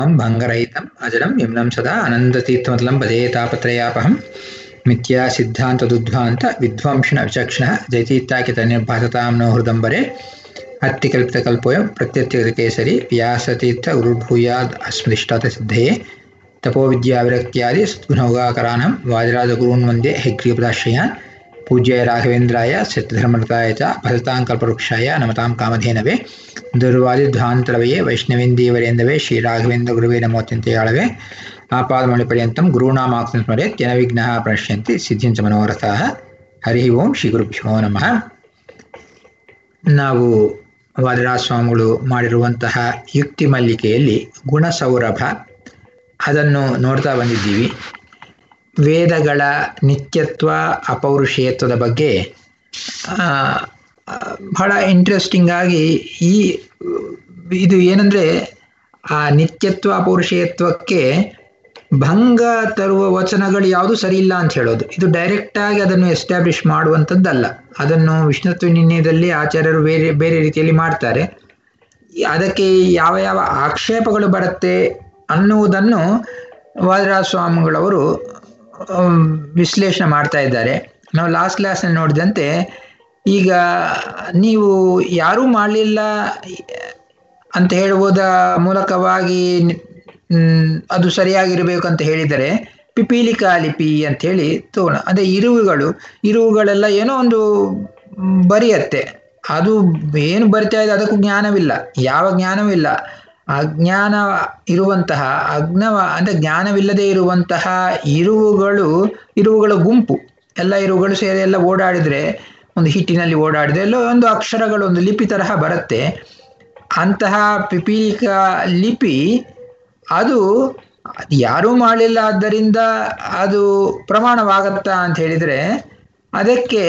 भङ्गरहितम् अजडं यम्नं सदा अनन्दतीर्थमतलं भजे तापत्रयापहं मिथ्या सिद्धान्तदुद्ध्वान्त विध्वंसिण विचक्षणः जयतीर्थाकितनिर्भासतां नो हृदम्बरे अत्तिकल्पितकल्पोऽयं प्रत्यत्यकेसरी व्यासतीर्थ गुरुर्भूयाद् अस्मदिष्टातसिद्धये तपोविद्याविरक्त्यादि सद्गुणौगाकरानं वादिराजगुरून् वन्दे हैग्रीपदाश्रयान् पूज्याय राघवेन्द्राय सत्यधर्मरताय च भजताङ्कल्पवृक्षाय नमतां कामधेनवे ದುರ್ವಾದಿಧ್ವಾಂತರವೇ ವೈಷ್ಣವೇಂದೀವರೇಂದವೇ ಶ್ರೀ ರಾಘವೇಂದ್ರ ಗುರುವೇ ನಮೋತ್ಯಂತೆಯಾಳವೇ ಆಪಾದಮೌಳಿಪರ್ಯಂತಂ ಗುರುಣಾಮಾಕ್ತಿಂ ಸ್ಮರೆತ್ ಯನ ವಿಘ್ನಃ ಪ್ರಣಶ್ಯಂತಿ ಸಿದ್ಧಿಂಚ ಮನೋರಥಾಃ ಹರಿ ಓಂ ಶ್ರೀ ಗುರುಭ್ಯೋ ನಮಃ ನಾವು ವಾದಿರಾಜ ಸ್ವಾಮಿಗಳು ಮಾಡಿರುವಂತಹ ಯುಕ್ತಿ ಮಲ್ಲಿಕೆಯಲ್ಲಿ ಗುಣಸೌರಭ ಅದನ್ನು ನೋಡ್ತಾ ಬಂದಿದ್ದೀವಿ ವೇದಗಳ ನಿತ್ಯತ್ವ ಅಪೌರುಷೇಯತ್ವದ ಬಗ್ಗೆ ಬಹಳ ಇಂಟ್ರೆಸ್ಟಿಂಗ್ ಆಗಿ ಈ ಇದು ಏನಂದ್ರೆ ಆ ನಿತ್ಯತ್ವ ಅಪೌರುಷೇಯತ್ವಕ್ಕೆ ಭಂಗ ತರುವ ವಚನಗಳು ಯಾವುದು ಸರಿ ಇಲ್ಲ ಅಂತ ಹೇಳೋದು ಇದು ಡೈರೆಕ್ಟ್ ಆಗಿ ಅದನ್ನು ಎಸ್ಟಾಬ್ಲಿಷ್ ಮಾಡುವಂಥದ್ದಲ್ಲ ಅದನ್ನು ವಿಷ್ಣುತ್ವ ನಿರ್ಣಯದಲ್ಲಿ ಆಚಾರ್ಯರು ಬೇರೆ ಬೇರೆ ರೀತಿಯಲ್ಲಿ ಮಾಡ್ತಾರೆ ಅದಕ್ಕೆ ಯಾವ ಯಾವ ಆಕ್ಷೇಪಗಳು ಬರುತ್ತೆ ಅನ್ನುವುದನ್ನು ವಾದರಾಜ ಸ್ವಾಮಿಗಳವರು ವಿಶ್ಲೇಷಣೆ ಮಾಡ್ತಾ ಇದ್ದಾರೆ ನಾವು ಲಾಸ್ಟ್ ಕ್ಲಾಸ್ನಲ್ಲಿ ನೋಡಿದಂತೆ ಈಗ ನೀವು ಯಾರೂ ಮಾಡಲಿಲ್ಲ ಅಂತ ಹೇಳುವುದ ಮೂಲಕವಾಗಿ ಅದು ಸರಿಯಾಗಿರಬೇಕು ಅಂತ ಹೇಳಿದರೆ ಪಿಪೀಲಿಕಾ ಲಿಪಿ ಅಂತ ಹೇಳಿ ತೋಣ ಅದೇ ಇರುವುಗಳು ಇರುವುಗಳೆಲ್ಲ ಏನೋ ಒಂದು ಬರೆಯತ್ತೆ ಅದು ಏನು ಬರಿತಾ ಇದೆ ಅದಕ್ಕೂ ಜ್ಞಾನವಿಲ್ಲ ಯಾವ ಜ್ಞಾನವೂ ಇಲ್ಲ ಅಜ್ಞಾನ ಇರುವಂತಹ ಅಜ್ಞವ ಅಂದ್ರೆ ಜ್ಞಾನವಿಲ್ಲದೆ ಇರುವಂತಹ ಇರುವುಗಳು ಇರುವುಗಳ ಗುಂಪು ಎಲ್ಲ ಇರುವುಗಳು ಸೇರಿ ಎಲ್ಲ ಓಡಾಡಿದ್ರೆ ಒಂದು ಹಿಟ್ಟಿನಲ್ಲಿ ಓಡಾಡಿದ್ರೆ ಎಲ್ಲೋ ಒಂದು ಅಕ್ಷರಗಳು ಒಂದು ಲಿಪಿ ತರಹ ಬರುತ್ತೆ ಅಂತಹ ಪಿಪೀಲಿಕ ಲಿಪಿ ಅದು ಯಾರೂ ಮಾಡಲಿಲ್ಲ ಆದ್ದರಿಂದ ಅದು ಪ್ರಮಾಣವಾಗತ್ತಾ ಅಂತ ಹೇಳಿದರೆ ಅದಕ್ಕೆ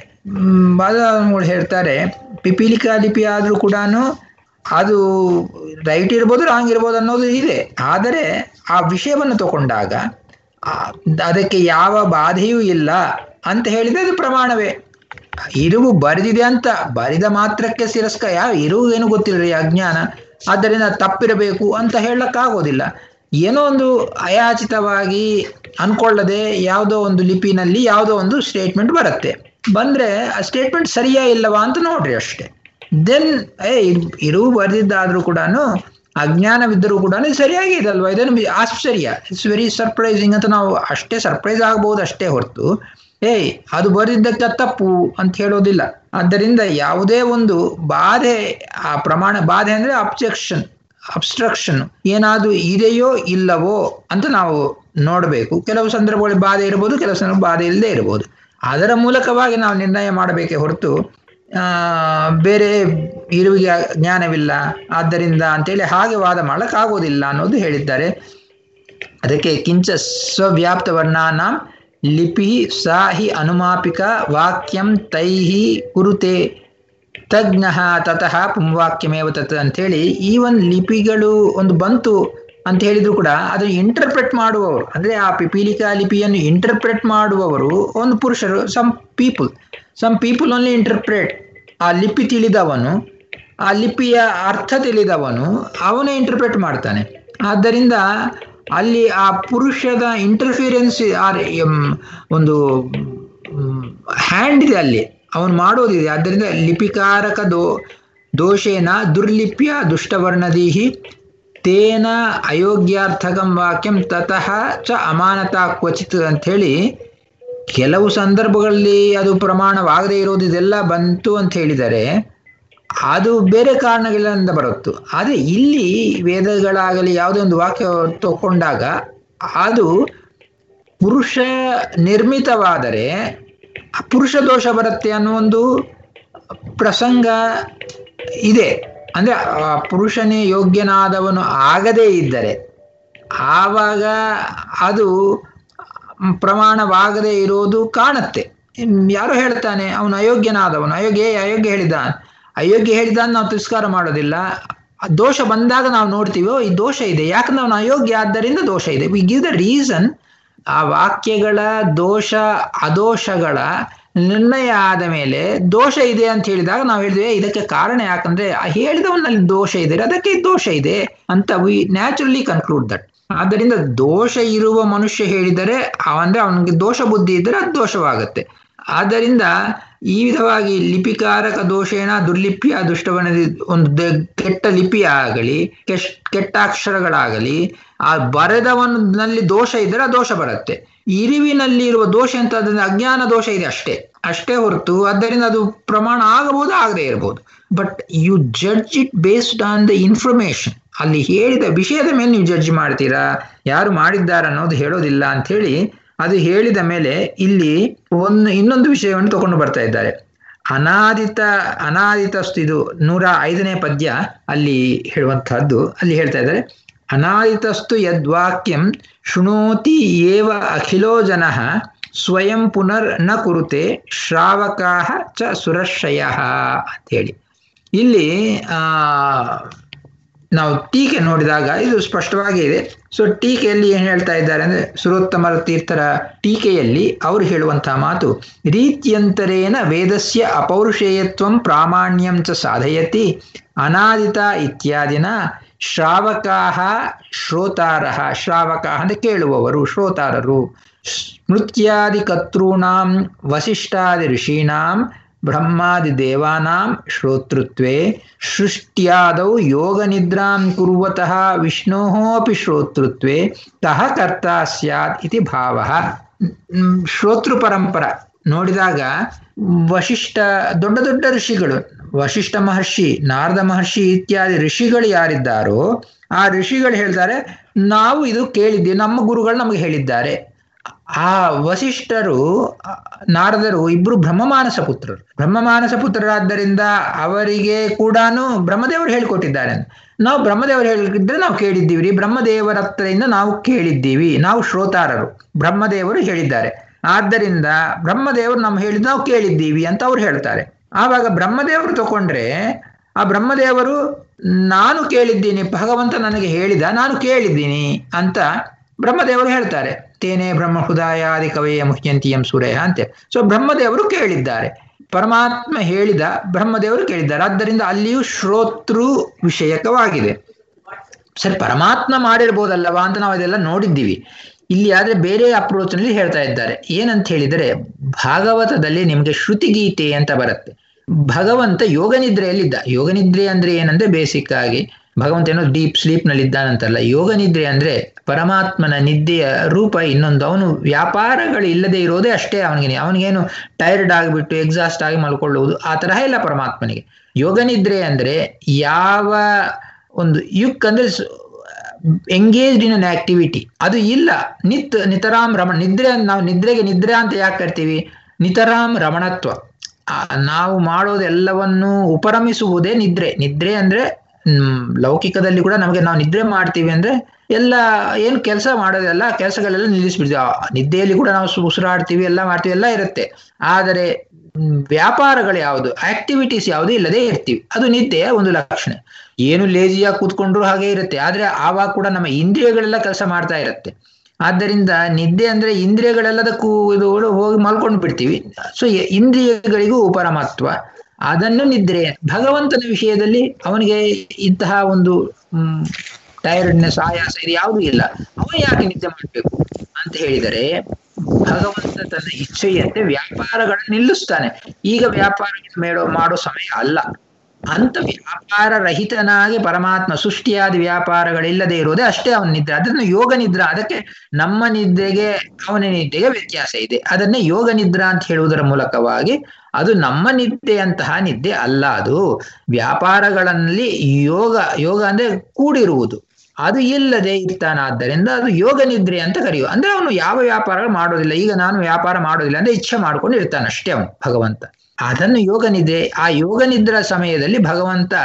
ಬಾದಗಳು ಹೇಳ್ತಾರೆ ಪಿಪೀಲಿಕಾ ಲಿಪಿ ಆದರೂ ಕೂಡ ಅದು ರೈಟ್ ಇರ್ಬೋದು ರಾಂಗ್ ಇರ್ಬೋದು ಅನ್ನೋದು ಇದೆ ಆದರೆ ಆ ವಿಷಯವನ್ನು ತಗೊಂಡಾಗ ಅದಕ್ಕೆ ಯಾವ ಬಾಧೆಯೂ ಇಲ್ಲ ಅಂತ ಹೇಳಿದ್ರೆ ಅದು ಪ್ರಮಾಣವೇ ಇರುವು ಬರೆದಿದೆ ಅಂತ ಬರಿದ ಮಾತ್ರಕ್ಕೆ ಶಿರಸ್ಕ ಯಾವ ಇರುವು ಏನು ಗೊತ್ತಿಲ್ಲರಿ ಅಜ್ಞಾನ ಆದ್ದರಿಂದ ತಪ್ಪಿರಬೇಕು ಅಂತ ಹೇಳಕ್ಕಾಗೋದಿಲ್ಲ ಏನೋ ಒಂದು ಅಯಾಚಿತವಾಗಿ ಅನ್ಕೊಳ್ಳದೆ ಯಾವುದೋ ಒಂದು ಲಿಪಿನಲ್ಲಿ ಯಾವುದೋ ಒಂದು ಸ್ಟೇಟ್ಮೆಂಟ್ ಬರುತ್ತೆ ಬಂದ್ರೆ ಆ ಸ್ಟೇಟ್ಮೆಂಟ್ ಸರಿಯಾ ಇಲ್ಲವಾ ಅಂತ ನೋಡ್ರಿ ಅಷ್ಟೇ ದೆನ್ ಏ ಇರುವು ಬರೆದಿದ್ದಾದ್ರೂ ಕೂಡ ಅಜ್ಞಾನವಿದ್ದರೂ ಕೂಡ ಸರಿಯಾಗಿ ಇದಲ್ವಾ ಇದನ್ನು ಆಶ್ಚರ್ಯ ಇಟ್ಸ್ ವೆರಿ ಸರ್ಪ್ರೈಸಿಂಗ್ ಅಂತ ನಾವು ಅಷ್ಟೇ ಸರ್ಪ್ರೈಸ್ ಆಗ್ಬೋದು ಅಷ್ಟೇ ಹೊರತು ಏಯ್ ಅದು ಬರೆದಿದ್ದಕ್ಕೆ ತಪ್ಪು ಅಂತ ಹೇಳೋದಿಲ್ಲ ಆದ್ದರಿಂದ ಯಾವುದೇ ಒಂದು ಬಾಧೆ ಆ ಪ್ರಮಾಣ ಬಾಧೆ ಅಂದ್ರೆ ಅಬ್ಜೆಕ್ಷನ್ ಅಬ್ಸ್ಟ್ರಕ್ಷನ್ ಏನಾದ್ರೂ ಇದೆಯೋ ಇಲ್ಲವೋ ಅಂತ ನಾವು ನೋಡಬೇಕು ಕೆಲವು ಸಂದರ್ಭಗಳಲ್ಲಿ ಬಾಧೆ ಇರ್ಬೋದು ಕೆಲವು ಸಂದರ್ಭ ಬಾಧೆ ಇಲ್ಲದೆ ಇರ್ಬೋದು ಅದರ ಮೂಲಕವಾಗಿ ನಾವು ನಿರ್ಣಯ ಮಾಡಬೇಕೇ ಹೊರತು ಬೇರೆ ಇರುವಿಗೆ ಜ್ಞಾನವಿಲ್ಲ ಆದ್ದರಿಂದ ಅಂತೇಳಿ ಹಾಗೆ ವಾದ ಮಾಡಕ್ಕಾಗೋದಿಲ್ಲ ಅನ್ನೋದು ಹೇಳಿದ್ದಾರೆ ಅದಕ್ಕೆ ಕಿಂಚ ಸ್ವವ್ಯಾಪ್ತ ವರ್ಣಾನಾಂ ಲಿಪಿ ಸಾ ಹಿ ಅನುಮಾಪಿಕ ವಾಕ್ಯಂ ತೈಹಿ ಕುರುತೆ ತಜ್ಞ ತತಃ ಪುಂವಾಕ್ಯಮೇವ ತತ್ ಅಂಥೇಳಿ ಈ ಒಂದು ಲಿಪಿಗಳು ಒಂದು ಬಂತು ಅಂತ ಹೇಳಿದ್ರು ಕೂಡ ಅದನ್ನು ಇಂಟರ್ಪ್ರೆಟ್ ಮಾಡುವವರು ಅಂದ್ರೆ ಆ ಪಿಪೀಲಿಕಾ ಲಿಪಿಯನ್ನು ಇಂಟರ್ಪ್ರೆಟ್ ಮಾಡುವವರು ಒಂದು ಪುರುಷರು some people some people only interpret ಆ ಲಿಪಿ ತಿಳಿದವನು ಆ ಲಿಪಿಯ ಅರ್ಥ ತಿಳಿದವನು ಅವನೇ ಇಂಟರ್ಪ್ರೆಟ್ ಮಾಡ್ತಾನೆ ಆದ್ದರಿಂದ ಅಲ್ಲಿ ಆ ಪುರುಷದ ಇಂಟರ್ಫಿಯರೆನ್ಸ್ ಒಂದು ಹ್ಯಾಂಡ್ ಇದೆ ಅಲ್ಲಿ ಅವನು ಮಾಡೋದಿದೆ ಆದ್ದರಿಂದ ಲಿಪಿಕಾರಕ ದೋ ದೋಷೇನ ದುರ್ಲಿಪ್ಯ ದುಷ್ಟವರ್ಣದೀಹಿ ತೇನ ಅಯೋಗ್ಯಾರ್ಥಕಂ ವಾಕ್ಯಂ ತತಃ ಚ ಅಮಾನತಾ ಕ್ವಚಿತ್ ಅಂಥೇಳಿ ಕೆಲವು ಸಂದರ್ಭಗಳಲ್ಲಿ ಅದು ಪ್ರಮಾಣವಾಗದೇ ಇರೋದು ಇದೆಲ್ಲ ಬಂತು ಅಂತ ಹೇಳಿದರೆ ಅದು ಬೇರೆ ಕಾರಣಗಳಿಂದ ಬರುತ್ತು ಆದರೆ ಇಲ್ಲಿ ವೇದಗಳಾಗಲಿ ಯಾವುದೇ ಒಂದು ವಾಕ್ಯ ತಗೊಂಡಾಗ ಅದು ಪುರುಷ ನಿರ್ಮಿತವಾದರೆ ಪುರುಷ ದೋಷ ಬರುತ್ತೆ ಅನ್ನೋ ಒಂದು ಪ್ರಸಂಗ ಇದೆ ಅಂದ್ರೆ ಆ ಪುರುಷನೇ ಯೋಗ್ಯನಾದವನು ಆಗದೇ ಇದ್ದರೆ ಆವಾಗ ಅದು ಪ್ರಮಾಣವಾಗದೇ ಇರೋದು ಕಾಣುತ್ತೆ ಯಾರೋ ಹೇಳ್ತಾನೆ ಅವನು ಅಯೋಗ್ಯನಾದವನು ಅಯೋಗ್ಯ ಅಯೋಗ್ಯ ಹೇಳಿದ ಅಯೋಗ್ಯ ಹೇಳಿದ ನಾವು ತಿರಸ್ಕಾರ ಮಾಡೋದಿಲ್ಲ ದೋಷ ಬಂದಾಗ ನಾವು ನೋಡ್ತೀವೋ ಈ ದೋಷ ಇದೆ ಯಾಕಂದ್ರೆ ಅವನು ಅಯೋಗ್ಯ ಆದ್ದರಿಂದ ದೋಷ ಇದೆ ವಿ ಗಿವ್ ದ ರೀಸನ್ ಆ ವಾಕ್ಯಗಳ ದೋಷ ಅದೋಷಗಳ ನಿರ್ಣಯ ಆದ ಮೇಲೆ ದೋಷ ಇದೆ ಅಂತ ಹೇಳಿದಾಗ ನಾವು ಹೇಳಿದ್ವಿ ಇದಕ್ಕೆ ಕಾರಣ ಯಾಕಂದ್ರೆ ಆ ಹೇಳಿದವನಲ್ಲಿ ದೋಷ ಇದೆ ಅದಕ್ಕೆ ದೋಷ ಇದೆ ಅಂತ ವಿ ನ್ಯಾಚುರಲಿ ಕನ್ಕ್ಲೂಡ್ ದಟ್ ಆದ್ದರಿಂದ ದೋಷ ಇರುವ ಮನುಷ್ಯ ಹೇಳಿದರೆ ಅಂದ್ರೆ ಅವನಿಗೆ ದೋಷ ಬುದ್ಧಿ ಇದ್ದರೆ ಅದು ದೋಷವಾಗುತ್ತೆ ಆದ್ದರಿಂದ ಈ ವಿಧವಾಗಿ ಲಿಪಿಕಾರಕ ದೋಷೇಣ ದುರ್ಲಿಪಿಯ ದುಷ್ಟವನದಿ ಒಂದು ಕೆಟ್ಟ ಲಿಪಿ ಆಗಲಿ ಕೆಶ್ ಕೆಟ್ಟ ಅಕ್ಷರಗಳಾಗಲಿ ಆ ಬರೆದವನಲ್ಲಿ ದೋಷ ಇದ್ದರೆ ದೋಷ ಬರುತ್ತೆ ಇರಿವಿನಲ್ಲಿ ಇರುವ ದೋಷ ಅಂತ ಅದರಿಂದ ಅಜ್ಞಾನ ದೋಷ ಇದೆ ಅಷ್ಟೇ ಅಷ್ಟೇ ಹೊರತು ಆದ್ದರಿಂದ ಅದು ಪ್ರಮಾಣ ಆಗಬಹುದು ಆಗದೆ ಇರಬಹುದು but you judge it based on the information ಅಲ್ಲಿ ಹೇಳಿದ ವಿಷಯದ ಮೇಲೆ ನೀವು ಜಡ್ಜ್ ಮಾಡ್ತೀರಾ ಯಾರು ಮಾಡಿದ್ದಾರೆ ಅನ್ನೋದು ಹೇಳೋದಿಲ್ಲ ಅಂತ ಹೇಳಿ ಅದು ಹೇಳಿದ ಮೇಲೆ ಇಲ್ಲಿ ಒಂದು ಇನ್ನೊಂದು ವಿಷಯವನ್ನು ತಗೊಂಡು ಬರ್ತಾ ಇದ್ದಾರೆ ಅನಾದಿತ ಅನಾದಿತಸ್ತು ಇದು ನೂರ ಐದನೇ ಪದ್ಯ ಅಲ್ಲಿ ಹೇಳುವಂತಹದ್ದು ಅಲ್ಲಿ ಹೇಳ್ತಾ ಇದ್ದಾರೆ ಅನಾದಿತಸ್ತು ಯದ್ವಾಕ್ಯಂ ಶೃಣೋತಿ ಏವ ಅಖಿಲೋ ಜನ ಸ್ವಯಂ ಪುನರ್ ನ ಕುರುತೆ ಶ್ರಾವಕಾ ಚ ಸುರಶ್ರಯ ಅಂತ ಹೇಳಿ ಇಲ್ಲಿ ಆ ನಾವು ಟೀಕೆ ನೋಡಿದಾಗ ಇದು ಸ್ಪಷ್ಟವಾಗಿ ಇದೆ ಸೊ ಟೀಕೆಯಲ್ಲಿ ಏನ್ ಹೇಳ್ತಾ ಇದ್ದಾರೆ ಅಂದ್ರೆ ಸುರೋತ್ತಮರ ತೀರ್ಥರ ಟೀಕೆಯಲ್ಲಿ ಅವರು ಹೇಳುವಂತಹ ಮಾತು ರೀತ್ಯಂತರೇನ ವೇದಸ್ಯ ಅಪೌರುಷೇಯತ್ವಂ ಪ್ರಾಮಾಣ್ಯಂ ಚ ಸಾಧಯತಿ ಅನಾದಿತ ಇತ್ಯಾದಿನ ಶ್ರಾವಕಾಹ ಶ್ರೋತಾರಹ ಶ್ರಾವಕಾಹ ಅಂದ್ರೆ ಕೇಳುವವರು ಶ್ರೋತಾರರು ಸ್ಮೃತ್ಯಾದಿ ಕರ್ತॄಣಾಂ ವಸಿಷ್ಠಾದಿ ಋಷೀಣಾಂ ಬ್ರಹ್ಮಾದಿ ದೇವಾನಾಂ ಶ್ರೋತೃತ್ವೇ ಸೃಷ್ಟ್ಯಾದೌ ಯೋಗ ನಿದ್ರಾಂ ಕುರುವತಃ ವಿಷ್ಣೋಃ ಅಪಿ ಶ್ರೋತೃತ್ವೇ ಕಹ ಕರ್ತ ಸ್ಯಾತ್ ಇತಿ ಭಾವ ಶ್ರೋತೃ ಪರಂಪರ ನೋಡಿದಾಗ ವಶಿಷ್ಠ ದೊಡ್ಡ ದೊಡ್ಡ ಋಷಿಗಳು ವಶಿಷ್ಠ ಮಹರ್ಷಿ ನಾರದ ಮಹರ್ಷಿ ಇತ್ಯಾದಿ ಋಷಿಗಳು ಯಾರಿದ್ದಾರೋ ಆ ಋಷಿಗಳು ಹೇಳ್ತಾರೆ ನಾವು ಇದು ಕೇಳಿದ್ದೀವಿ ನಮ್ಮ ಗುರುಗಳು ನಮಗೆ ಹೇಳಿದ್ದಾರೆ ಆ ವಸಿಷ್ಠರು ನಾರದರು ಇಬ್ರು ಬ್ರಹ್ಮಮಾನಸ ಪುತ್ರರು ಬ್ರಹ್ಮಮಾನಸ ಪುತ್ರರಾದ್ದರಿಂದ ಅವರಿಗೆ ಕೂಡ ಬ್ರಹ್ಮದೇವರು ಹೇಳಿಕೊಟ್ಟಿದ್ದಾರೆ ನಾವು ಬ್ರಹ್ಮದೇವರು ಹೇಳಿದ್ರೆ ನಾವು ಕೇಳಿದ್ದೀವಿ ಬ್ರಹ್ಮದೇವರ ಹತ್ರದಿಂದ ನಾವು ಕೇಳಿದ್ದೀವಿ ನಾವು ಶ್ರೋತಾರರು ಬ್ರಹ್ಮದೇವರು ಹೇಳಿದ್ದಾರೆ ಆದ್ದರಿಂದ ಬ್ರಹ್ಮದೇವರು ನಮ್ಮ ಹೇಳಿದ್ ನಾವು ಕೇಳಿದ್ದೀವಿ ಅಂತ ಅವ್ರು ಹೇಳ್ತಾರೆ ಆವಾಗ ಬ್ರಹ್ಮದೇವರು ತಗೊಂಡ್ರೆ ಆ ಬ್ರಹ್ಮದೇವರು ನಾನು ಕೇಳಿದ್ದೀನಿ ಭಗವಂತ ನನಗೆ ಹೇಳಿದ ನಾನು ಕೇಳಿದ್ದೀನಿ ಅಂತ ಬ್ರಹ್ಮದೇವರು ಹೇಳ್ತಾರೆ ತೇನೆ ಬ್ರಹ್ಮ ಹೃದಯಾದಿ ಕವೆಯ ಮುಹ್ಯಂತಿಯಂ ಸೂರ್ಯ ಅಂತೆ ಸೊ ಬ್ರಹ್ಮದೇವರು ಕೇಳಿದ್ದಾರೆ ಪರಮಾತ್ಮ ಹೇಳಿದ ಬ್ರಹ್ಮದೇವರು ಕೇಳಿದ್ದಾರೆ ಆದ್ದರಿಂದ ಅಲ್ಲಿಯೂ ಶ್ರೋತೃ ವಿಷಯಕವಾಗಿದೆ ಸರಿ ಪರಮಾತ್ಮ ಮಾಡಿರ್ಬೋದಲ್ಲವಾ ಅಂತ ನಾವು ಅದೆಲ್ಲ ನೋಡಿದ್ದೀವಿ ಇಲ್ಲಿ ಆದ್ರೆ ಬೇರೆ ಅಪ್ರೋಚ್ ನಲ್ಲಿ ಹೇಳ್ತಾ ಇದ್ದಾರೆ ಏನಂತ ಹೇಳಿದರೆ ಭಾಗವತದಲ್ಲಿ ನಿಮಗೆ ಶ್ರುತಿಗೀತೆ ಅಂತ ಬರುತ್ತೆ ಭಗವಂತ ಯೋಗ ನಿದ್ರೆಯಲ್ಲಿದ್ದ ಯೋಗ ನಿದ್ರೆ ಅಂದ್ರೆ ಏನಂದ್ರೆ ಬೇಸಿಕ್ ಆಗಿ ಭಗವಂತ ಏನೋ ಡೀಪ್ ಸ್ಲೀಪ್ ನಲ್ಲಿ ಇದ್ದಾನಂತಲ್ಲ ಯೋಗ ನಿದ್ರೆ ಅಂದ್ರೆ ಪರಮಾತ್ಮನ ನಿದ್ದೆಯ ರೂಪ ಇನ್ನೊಂದು ಅವನು ವ್ಯಾಪಾರಗಳು ಇಲ್ಲದೆ ಇರೋದೇ ಅಷ್ಟೇ ಅವನಿಗೆ ಅವನಿಗೇನು ಟೈರ್ಡ್ ಆಗಿಬಿಟ್ಟು ಎಕ್ಸಾಸ್ಟ್ ಆಗಿ ಮಲ್ಕೊಳ್ಳುವುದು ಆ ತರಹ ಇಲ್ಲ ಪರಮಾತ್ಮನಿಗೆ ಯೋಗ ನಿದ್ರೆ ಅಂದ್ರೆ ಯಾವ ಒಂದು ಯುಕ್ ಅಂದ್ರೆ ಎಂಗೇಜ್ಡ್ ಇನ್ ಅನ್ ಆಕ್ಟಿವಿಟಿ ಅದು ಇಲ್ಲ ನಿತ್ ನಿತರಾಮ್ ರಮಣ ನಿದ್ರೆ ನಾವು ನಿದ್ರೆಗೆ ನಿದ್ರೆ ಅಂತ ಯಾಕೆ ಕರ್ತೀವಿ ನಿತರಾಮ್ ರಮಣತ್ವ ನಾವು ಮಾಡೋದೆಲ್ಲವನ್ನು ಉಪರಮಿಸುವುದೇ ನಿದ್ರೆ ನಿದ್ರೆ ಅಂದ್ರೆ ಹ್ಮ್ ಲೌಕಿಕದಲ್ಲಿ ಕೂಡ ನಮಗೆ ನಾವು ನಿದ್ರೆ ಮಾಡ್ತೀವಿ ಅಂದ್ರೆ ಎಲ್ಲ ಏನು ಕೆಲಸ ಮಾಡೋದೆಲ್ಲ ಕೆಲಸಗಳೆಲ್ಲ ನಿಲ್ಲಿಸ್ಬಿಡ್ತೀವಿ ನಿದ್ದೆಯಲ್ಲಿ ಕೂಡ ನಾವು ಉಸಿರಾಡ್ತೀವಿ ಎಲ್ಲ ಮಾಡ್ತೀವಿ ಎಲ್ಲ ಇರುತ್ತೆ ಆದರೆ ವ್ಯಾಪಾರಗಳು ಯಾವುದು ಆಕ್ಟಿವಿಟೀಸ್ ಯಾವುದು ಇಲ್ಲದೆ ಇರ್ತೀವಿ ಅದು ನಿದ್ದೆಯ ಒಂದು ಲಕ್ಷಣ ಏನು ಲೇಜಿಯಾಗಿ ಕೂತ್ಕೊಂಡ್ರು ಹಾಗೆ ಇರುತ್ತೆ ಆದ್ರೆ ಆವಾಗ ಕೂಡ ನಮ್ಮ ಇಂದ್ರಿಯಗಳೆಲ್ಲ ಕೆಲಸ ಮಾಡ್ತಾ ಇರುತ್ತೆ ಆದ್ದರಿಂದ ನಿದ್ದೆ ಅಂದ್ರೆ ಇಂದ್ರಿಯಗಳೆಲ್ಲದಕ್ಕೂ ಇದು ಹೋಗಿ ಮಲ್ಕೊಂಡು ಬಿಡ್ತೀವಿ ಸೊ ಇಂದ್ರಿಯಗಳಿಗೂ ಪರಮಾತ್ವ ಅದನ್ನು ನಿದ್ರೆ ಭಗವಂತನ ವಿಷಯದಲ್ಲಿ ಅವನಿಗೆ ಇಂತಹ ಒಂದು ಹ್ಮ್ ಟೈರ್ಡ್ನೆಸ್ ಆಯಾಸ ಇದು ಯಾವುದೂ ಇಲ್ಲ ಅವನು ಯಾಕೆ ನಿದ್ದೆ ಮಾಡಬೇಕು ಅಂತ ಹೇಳಿದರೆ ಭಗವಂತ ತನ್ನ ಇಚ್ಛೆಯಂತೆ ವ್ಯಾಪಾರಗಳನ್ನು ನಿಲ್ಲಿಸ್ತಾನೆ ಈಗ ವ್ಯಾಪಾರ ಮೇಡೋ ಮಾಡೋ ಸಮಯ ಅಲ್ಲ ಅಂತ ವ್ಯಾಪಾರ ರಹಿತನಾಗಿ ಪರಮಾತ್ಮ ಸೃಷ್ಟಿಯಾದ ವ್ಯಾಪಾರಗಳಿಲ್ಲದೆ ಇರೋದೇ ಅಷ್ಟೇ ಅವನ ನಿದ್ರೆ ಅದನ್ನು ಯೋಗ ನಿದ್ರಾ ಅದಕ್ಕೆ ನಮ್ಮ ನಿದ್ದೆಗೆ ಅವನ ನಿದ್ದೆಗೆ ವ್ಯತ್ಯಾಸ ಇದೆ ಅದನ್ನೇ ಯೋಗ ನಿದ್ರಾ ಅಂತ ಹೇಳುವುದರ ಮೂಲಕವಾಗಿ ಅದು ನಮ್ಮ ನಿದ್ದೆಯಂತಹ ನಿದ್ದೆ ಅಲ್ಲ ಅದು ವ್ಯಾಪಾರಗಳಲ್ಲಿ ಯೋಗ ಯೋಗ ಅಂದ್ರೆ ಕೂಡಿರುವುದು ಅದು ಇಲ್ಲದೆ ಇರ್ತಾನಾದ್ದರಿಂದ ಅದು ಯೋಗ ನಿದ್ರೆ ಅಂತ ಕರೆಯುವ ಅಂದ್ರೆ ಅವನು ಯಾವ ವ್ಯಾಪಾರ ಮಾಡೋದಿಲ್ಲ ಈಗ ನಾನು ವ್ಯಾಪಾರ ಮಾಡೋದಿಲ್ಲ ಅಂದ್ರೆ ಇಚ್ಛೆ ಮಾಡ್ಕೊಂಡು ಇರ್ತಾನೆ ಅಷ್ಟೇ ಅವನು ಭಗವಂತ ಅದನ್ನು ಯೋಗ ನಿದ್ರೆ ಆ ಯೋಗ ನಿದ್ರ ಸಮಯದಲ್ಲಿ ಭಗವಂತ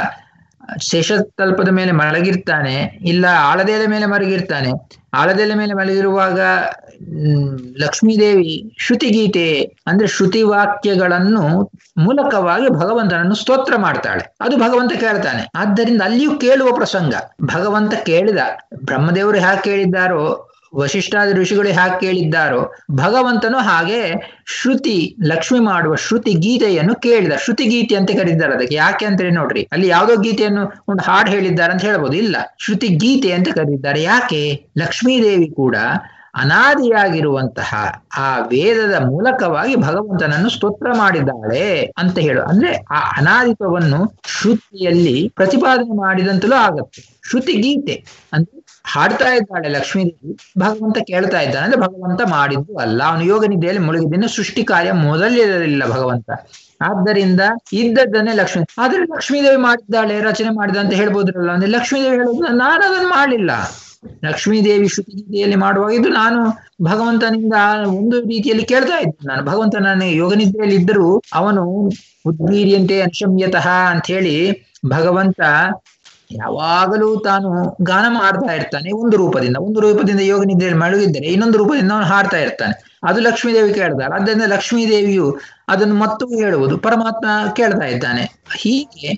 ಶೇಷತಲ್ಪದ ಮೇಲೆ ಮಲಗಿರ್ತಾನೆ ಇಲ್ಲ ಆಳದೆಲೆ ಮೇಲೆ ಮಲಗಿರ್ತಾನೆ ಆಳದೆಲೆ ಮೇಲೆ ಮಲಗಿರುವಾಗ ಹ್ಮ್ ಲಕ್ಷ್ಮೀದೇವಿ ಶ್ರುತಿಗೀತೆ ಅಂದ್ರೆ ಶ್ರುತಿ ವಾಕ್ಯಗಳನ್ನು ಮೂಲಕವಾಗಿ ಭಗವಂತನನ್ನು ಸ್ತೋತ್ರ ಮಾಡ್ತಾಳೆ ಅದು ಭಗವಂತ ಕೇಳ್ತಾನೆ ಆದ್ದರಿಂದ ಅಲ್ಲಿಯೂ ಕೇಳುವ ಪ್ರಸಂಗ ಭಗವಂತ ಕೇಳಿದ ಬ್ರಹ್ಮದೇವರು ಯಾಕೆ ಕೇಳಿದ್ದಾರೋ ವಶಿಷ್ಠಾದಿ ಋಷಿಗಳು ಹಾಗೆ ಕೇಳಿದ್ದಾರೋ ಭಗವಂತನು ಹಾಗೆ ಶ್ರುತಿ ಲಕ್ಷ್ಮಿ ಮಾಡುವ ಶ್ರುತಿ ಗೀತೆಯನ್ನು ಕೇಳಿದ ಶ್ರುತಿ ಗೀತೆ ಅಂತ ಕರೀತಾರೆ ಅದಕ್ಕೆ ಯಾಕೆ ಅಂತ ನೋಡ್ರಿ ಅಲ್ಲಿ ಯಾವುದೋ ಗೀತೆಯನ್ನು ಒಂದು ಹಾಡು ಹೇಳಿದ್ದಾರೆ ಅಂತ ಹೇಳ್ಬೋದು ಇಲ್ಲ ಶ್ರುತಿ ಗೀತೆ ಅಂತ ಕರೀತಾರೆ ಯಾಕೆ ಲಕ್ಷ್ಮೀದೇವಿ ಕೂಡ ಅನಾದಿಯಾಗಿರುವಂತಹ ಆ ವೇದದ ಮೂಲಕವಾಗಿ ಭಗವಂತನನ್ನು ಸ್ತೋತ್ರ ಮಾಡಿದ್ದಾಳೆ ಅಂತ ಹೇಳು ಅಂದ್ರೆ ಆ ಅನಾದಿತ್ವವನ್ನು ಶ್ರುತಿಯಲ್ಲಿ ಪ್ರತಿಪಾದನೆ ಮಾಡಿದಂತಲೂ ಆಗತ್ತೆ ಶ್ರುತಿ ಗೀತೆ ಅಂದ್ರೆ ಹಾಡ್ತಾ ಇದ್ದಾಳೆ ಲಕ್ಷ್ಮೀದೇವಿ ಭಗವಂತ ಕೇಳ್ತಾ ಇದ್ದಾನೆ ಅಂದ್ರೆ ಭಗವಂತ ಮಾಡಿದ್ದು ಅಲ್ಲ ಅವನು ಯೋಗ ನಿದ್ದೆಯಲ್ಲಿ ಮುಳುಗಿದ್ದನ್ನು ಸೃಷ್ಟಿ ಕಾರ್ಯ ಮೊದಲಿರಲಿಲ್ಲ ಭಗವಂತ ಆದ್ದರಿಂದ ಇದ್ದದ್ದನ್ನೇ ಲಕ್ಷ್ಮೀ ಆದ್ರೆ ಲಕ್ಷ್ಮೀದೇವಿ ಮಾಡಿದ್ದಾಳೆ ರಚನೆ ಮಾಡಿದ ಅಂತ ಹೇಳ್ಬೋದ್ರಲ್ಲ ಅಂದ್ರೆ ಲಕ್ಷ್ಮೀದೇವಿ ಹೇಳೋದು ನಾನು ಅದನ್ನು ಮಾಡಲಿಲ್ಲ ಲಕ್ಷ್ಮೀದೇವಿ ಶ್ರುತಿಗೀತೆಯಲ್ಲಿ ಮಾಡುವಾಗ ಇದು ನಾನು ಭಗವಂತನಿಂದ ಒಂದು ರೀತಿಯಲ್ಲಿ ಕೇಳ್ತಾ ಇದ್ದೆ ನಾನು ಭಗವಂತ ನಾನು ಯೋಗ ನಿದ್ರೆಯಲ್ಲಿ ಇದ್ದರೂ ಅವನು ಉದ್ವೀರ್ಯಂತೆ ಅನ್ಶಮ್ಯತಃ ಅಂತ ಹೇಳಿ ಭಗವಂತ ಯಾವಾಗಲೂ ತಾನು ಗಾನ ಮಾಡ್ತಾ ಇರ್ತಾನೆ ಒಂದು ರೂಪದಿಂದ ಒಂದು ರೂಪದಿಂದ ಯೋಗ ನಿದ್ರೆಯಲ್ಲಿ ಮಲಗಿದ್ದರೆ ಇನ್ನೊಂದು ರೂಪದಿಂದ ಅವನು ಹಾಡ್ತಾ ಇರ್ತಾನೆ ಅದು ಲಕ್ಷ್ಮೀದೇವಿ ಕೇಳ್ತಾಳೆ ಆದ್ದರಿಂದ ಲಕ್ಷ್ಮೀದೇವಿಯು ಅದನ್ನು ಮತ್ತು ಹೇಳುವುದು ಪರಮಾತ್ಮ ಕೇಳ್ತಾ ಇದ್ದಾನೆ ಹೀಗೆ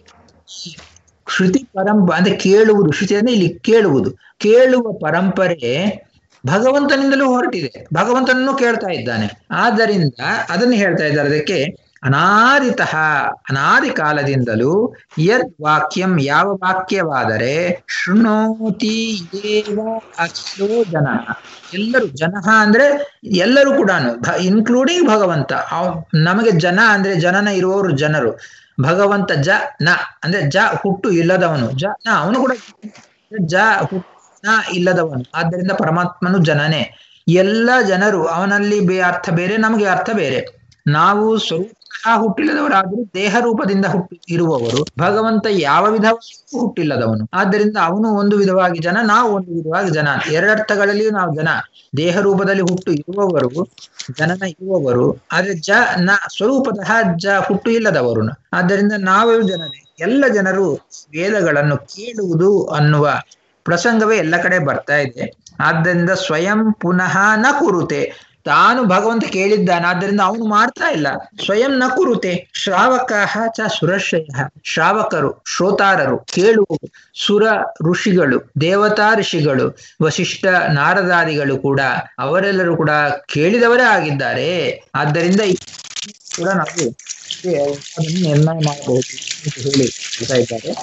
ಶ್ರುತಿ ಪರಂಪ ಅಂದ್ರೆ ಕೇಳುವುದು ಶ್ರುತಿ ಅಂದ್ರೆ ಇಲ್ಲಿ ಕೇಳುವುದು ಕೇಳುವ ಪರಂಪರೆ ಭಗವಂತನಿಂದಲೂ ಹೊರಟಿದೆ ಭಗವಂತನನ್ನು ಕೇಳ್ತಾ ಇದ್ದಾನೆ ಆದ್ದರಿಂದ ಅದನ್ನು ಹೇಳ್ತಾ ಇದ್ದಾರೆ ಅದಕ್ಕೆ ಅನಾದಿತಃ ಅನಾದಿ ಕಾಲದಿಂದಲೂ ಯದ್ ವಾಕ್ಯಂ ಯಾವ ವಾಕ್ಯವಾದರೆ ಶೃಣೋತಿ ಏವ ಅಸೋ ಜನ ಎಲ್ಲರೂ ಜನ ಅಂದ್ರೆ ಎಲ್ಲರೂ ಕೂಡ ಇನ್ಕ್ಲೂಡಿಂಗ್ ಭಗವಂತ ನಮಗೆ ಜನ ಅಂದ್ರೆ ಜನನ ಇರುವವರು ಜನರು ಭಗವಂತ ಜ ನ ಅಂದ್ರೆ ಜ ಹುಟ್ಟು ಇಲ್ಲದವನು ಜ ನ ಅವನು ಕೂಡ ಜ ಹುಟ್ಟು ನ ಇಲ್ಲದವನು ಆದ್ದರಿಂದ ಪರಮಾತ್ಮನು ಜನನೇ ಎಲ್ಲ ಜನರು ಅವನಲ್ಲಿ ಬೇ ಅರ್ಥ ಬೇರೆ ನಮಗೆ ಅರ್ಥ ಬೇರೆ ನಾವು ಸ್ವರೂಪ ಹುಟ್ಟಿಲ್ಲದವರಾದರೂ ದೇಹ ರೂಪದಿಂದ ಹುಟ್ಟಿ ಇರುವವರು ಭಗವಂತ ಯಾವ ವಿಧವಾಗಿ ಹುಟ್ಟಿಲ್ಲದವನು ಆದ್ದರಿಂದ ಅವನು ಒಂದು ವಿಧವಾಗಿ ಜನ ನಾವು ಒಂದು ವಿಧವಾಗಿ ಜನ ಎರಡರ್ಥಗಳಲ್ಲಿಯೂ ನಾವು ಜನ ದೇಹ ರೂಪದಲ್ಲಿ ಹುಟ್ಟು ಇರುವವರು ಜನನ ಇರುವವರು ಆದ್ರೆ ಜ ನ ಸ್ವರೂಪತಃ ಜ ಹುಟ್ಟು ಇಲ್ಲದವರು ಆದ್ದರಿಂದ ನಾವು ಜನರೇ ಎಲ್ಲ ಜನರು ವೇದಗಳನ್ನು ಕೇಳುವುದು ಅನ್ನುವ ಪ್ರಸಂಗವೇ ಎಲ್ಲ ಕಡೆ ಬರ್ತಾ ಇದೆ ಆದ್ದರಿಂದ ಸ್ವಯಂ ಪುನಃ ನ ಕುರುತೆ ತಾನು ಭಗವಂತ ಕೇಳಿದ್ದಾನೆ ಆದ್ದರಿಂದ ಅವನು ಮಾಡ್ತಾ ಇಲ್ಲ ಸ್ವಯಂ ನ ಕುರುತೆ ಶ್ರಾವಕ ಚ ಸುರಶ್ರಯ ಶ್ರಾವಕರು ಶ್ರೋತಾರರು ಕೇಳುವರು ಸುರ ಋಷಿಗಳು ದೇವತಾ ಋಷಿಗಳು ವಶಿಷ್ಠ ನಾರದಾದಿಗಳು ಕೂಡ ಅವರೆಲ್ಲರೂ ಕೂಡ ಕೇಳಿದವರೇ ಆಗಿದ್ದಾರೆ ಆದ್ದರಿಂದ ಕೂಡ ನಾವು ಅದನ್ನು ನಿರ್ಣಯ ಮಾಡಬಹುದು ಅಂತ ಹೇಳಿ ಹೇಳ್ತಾ ಇದ್ದಾರೆ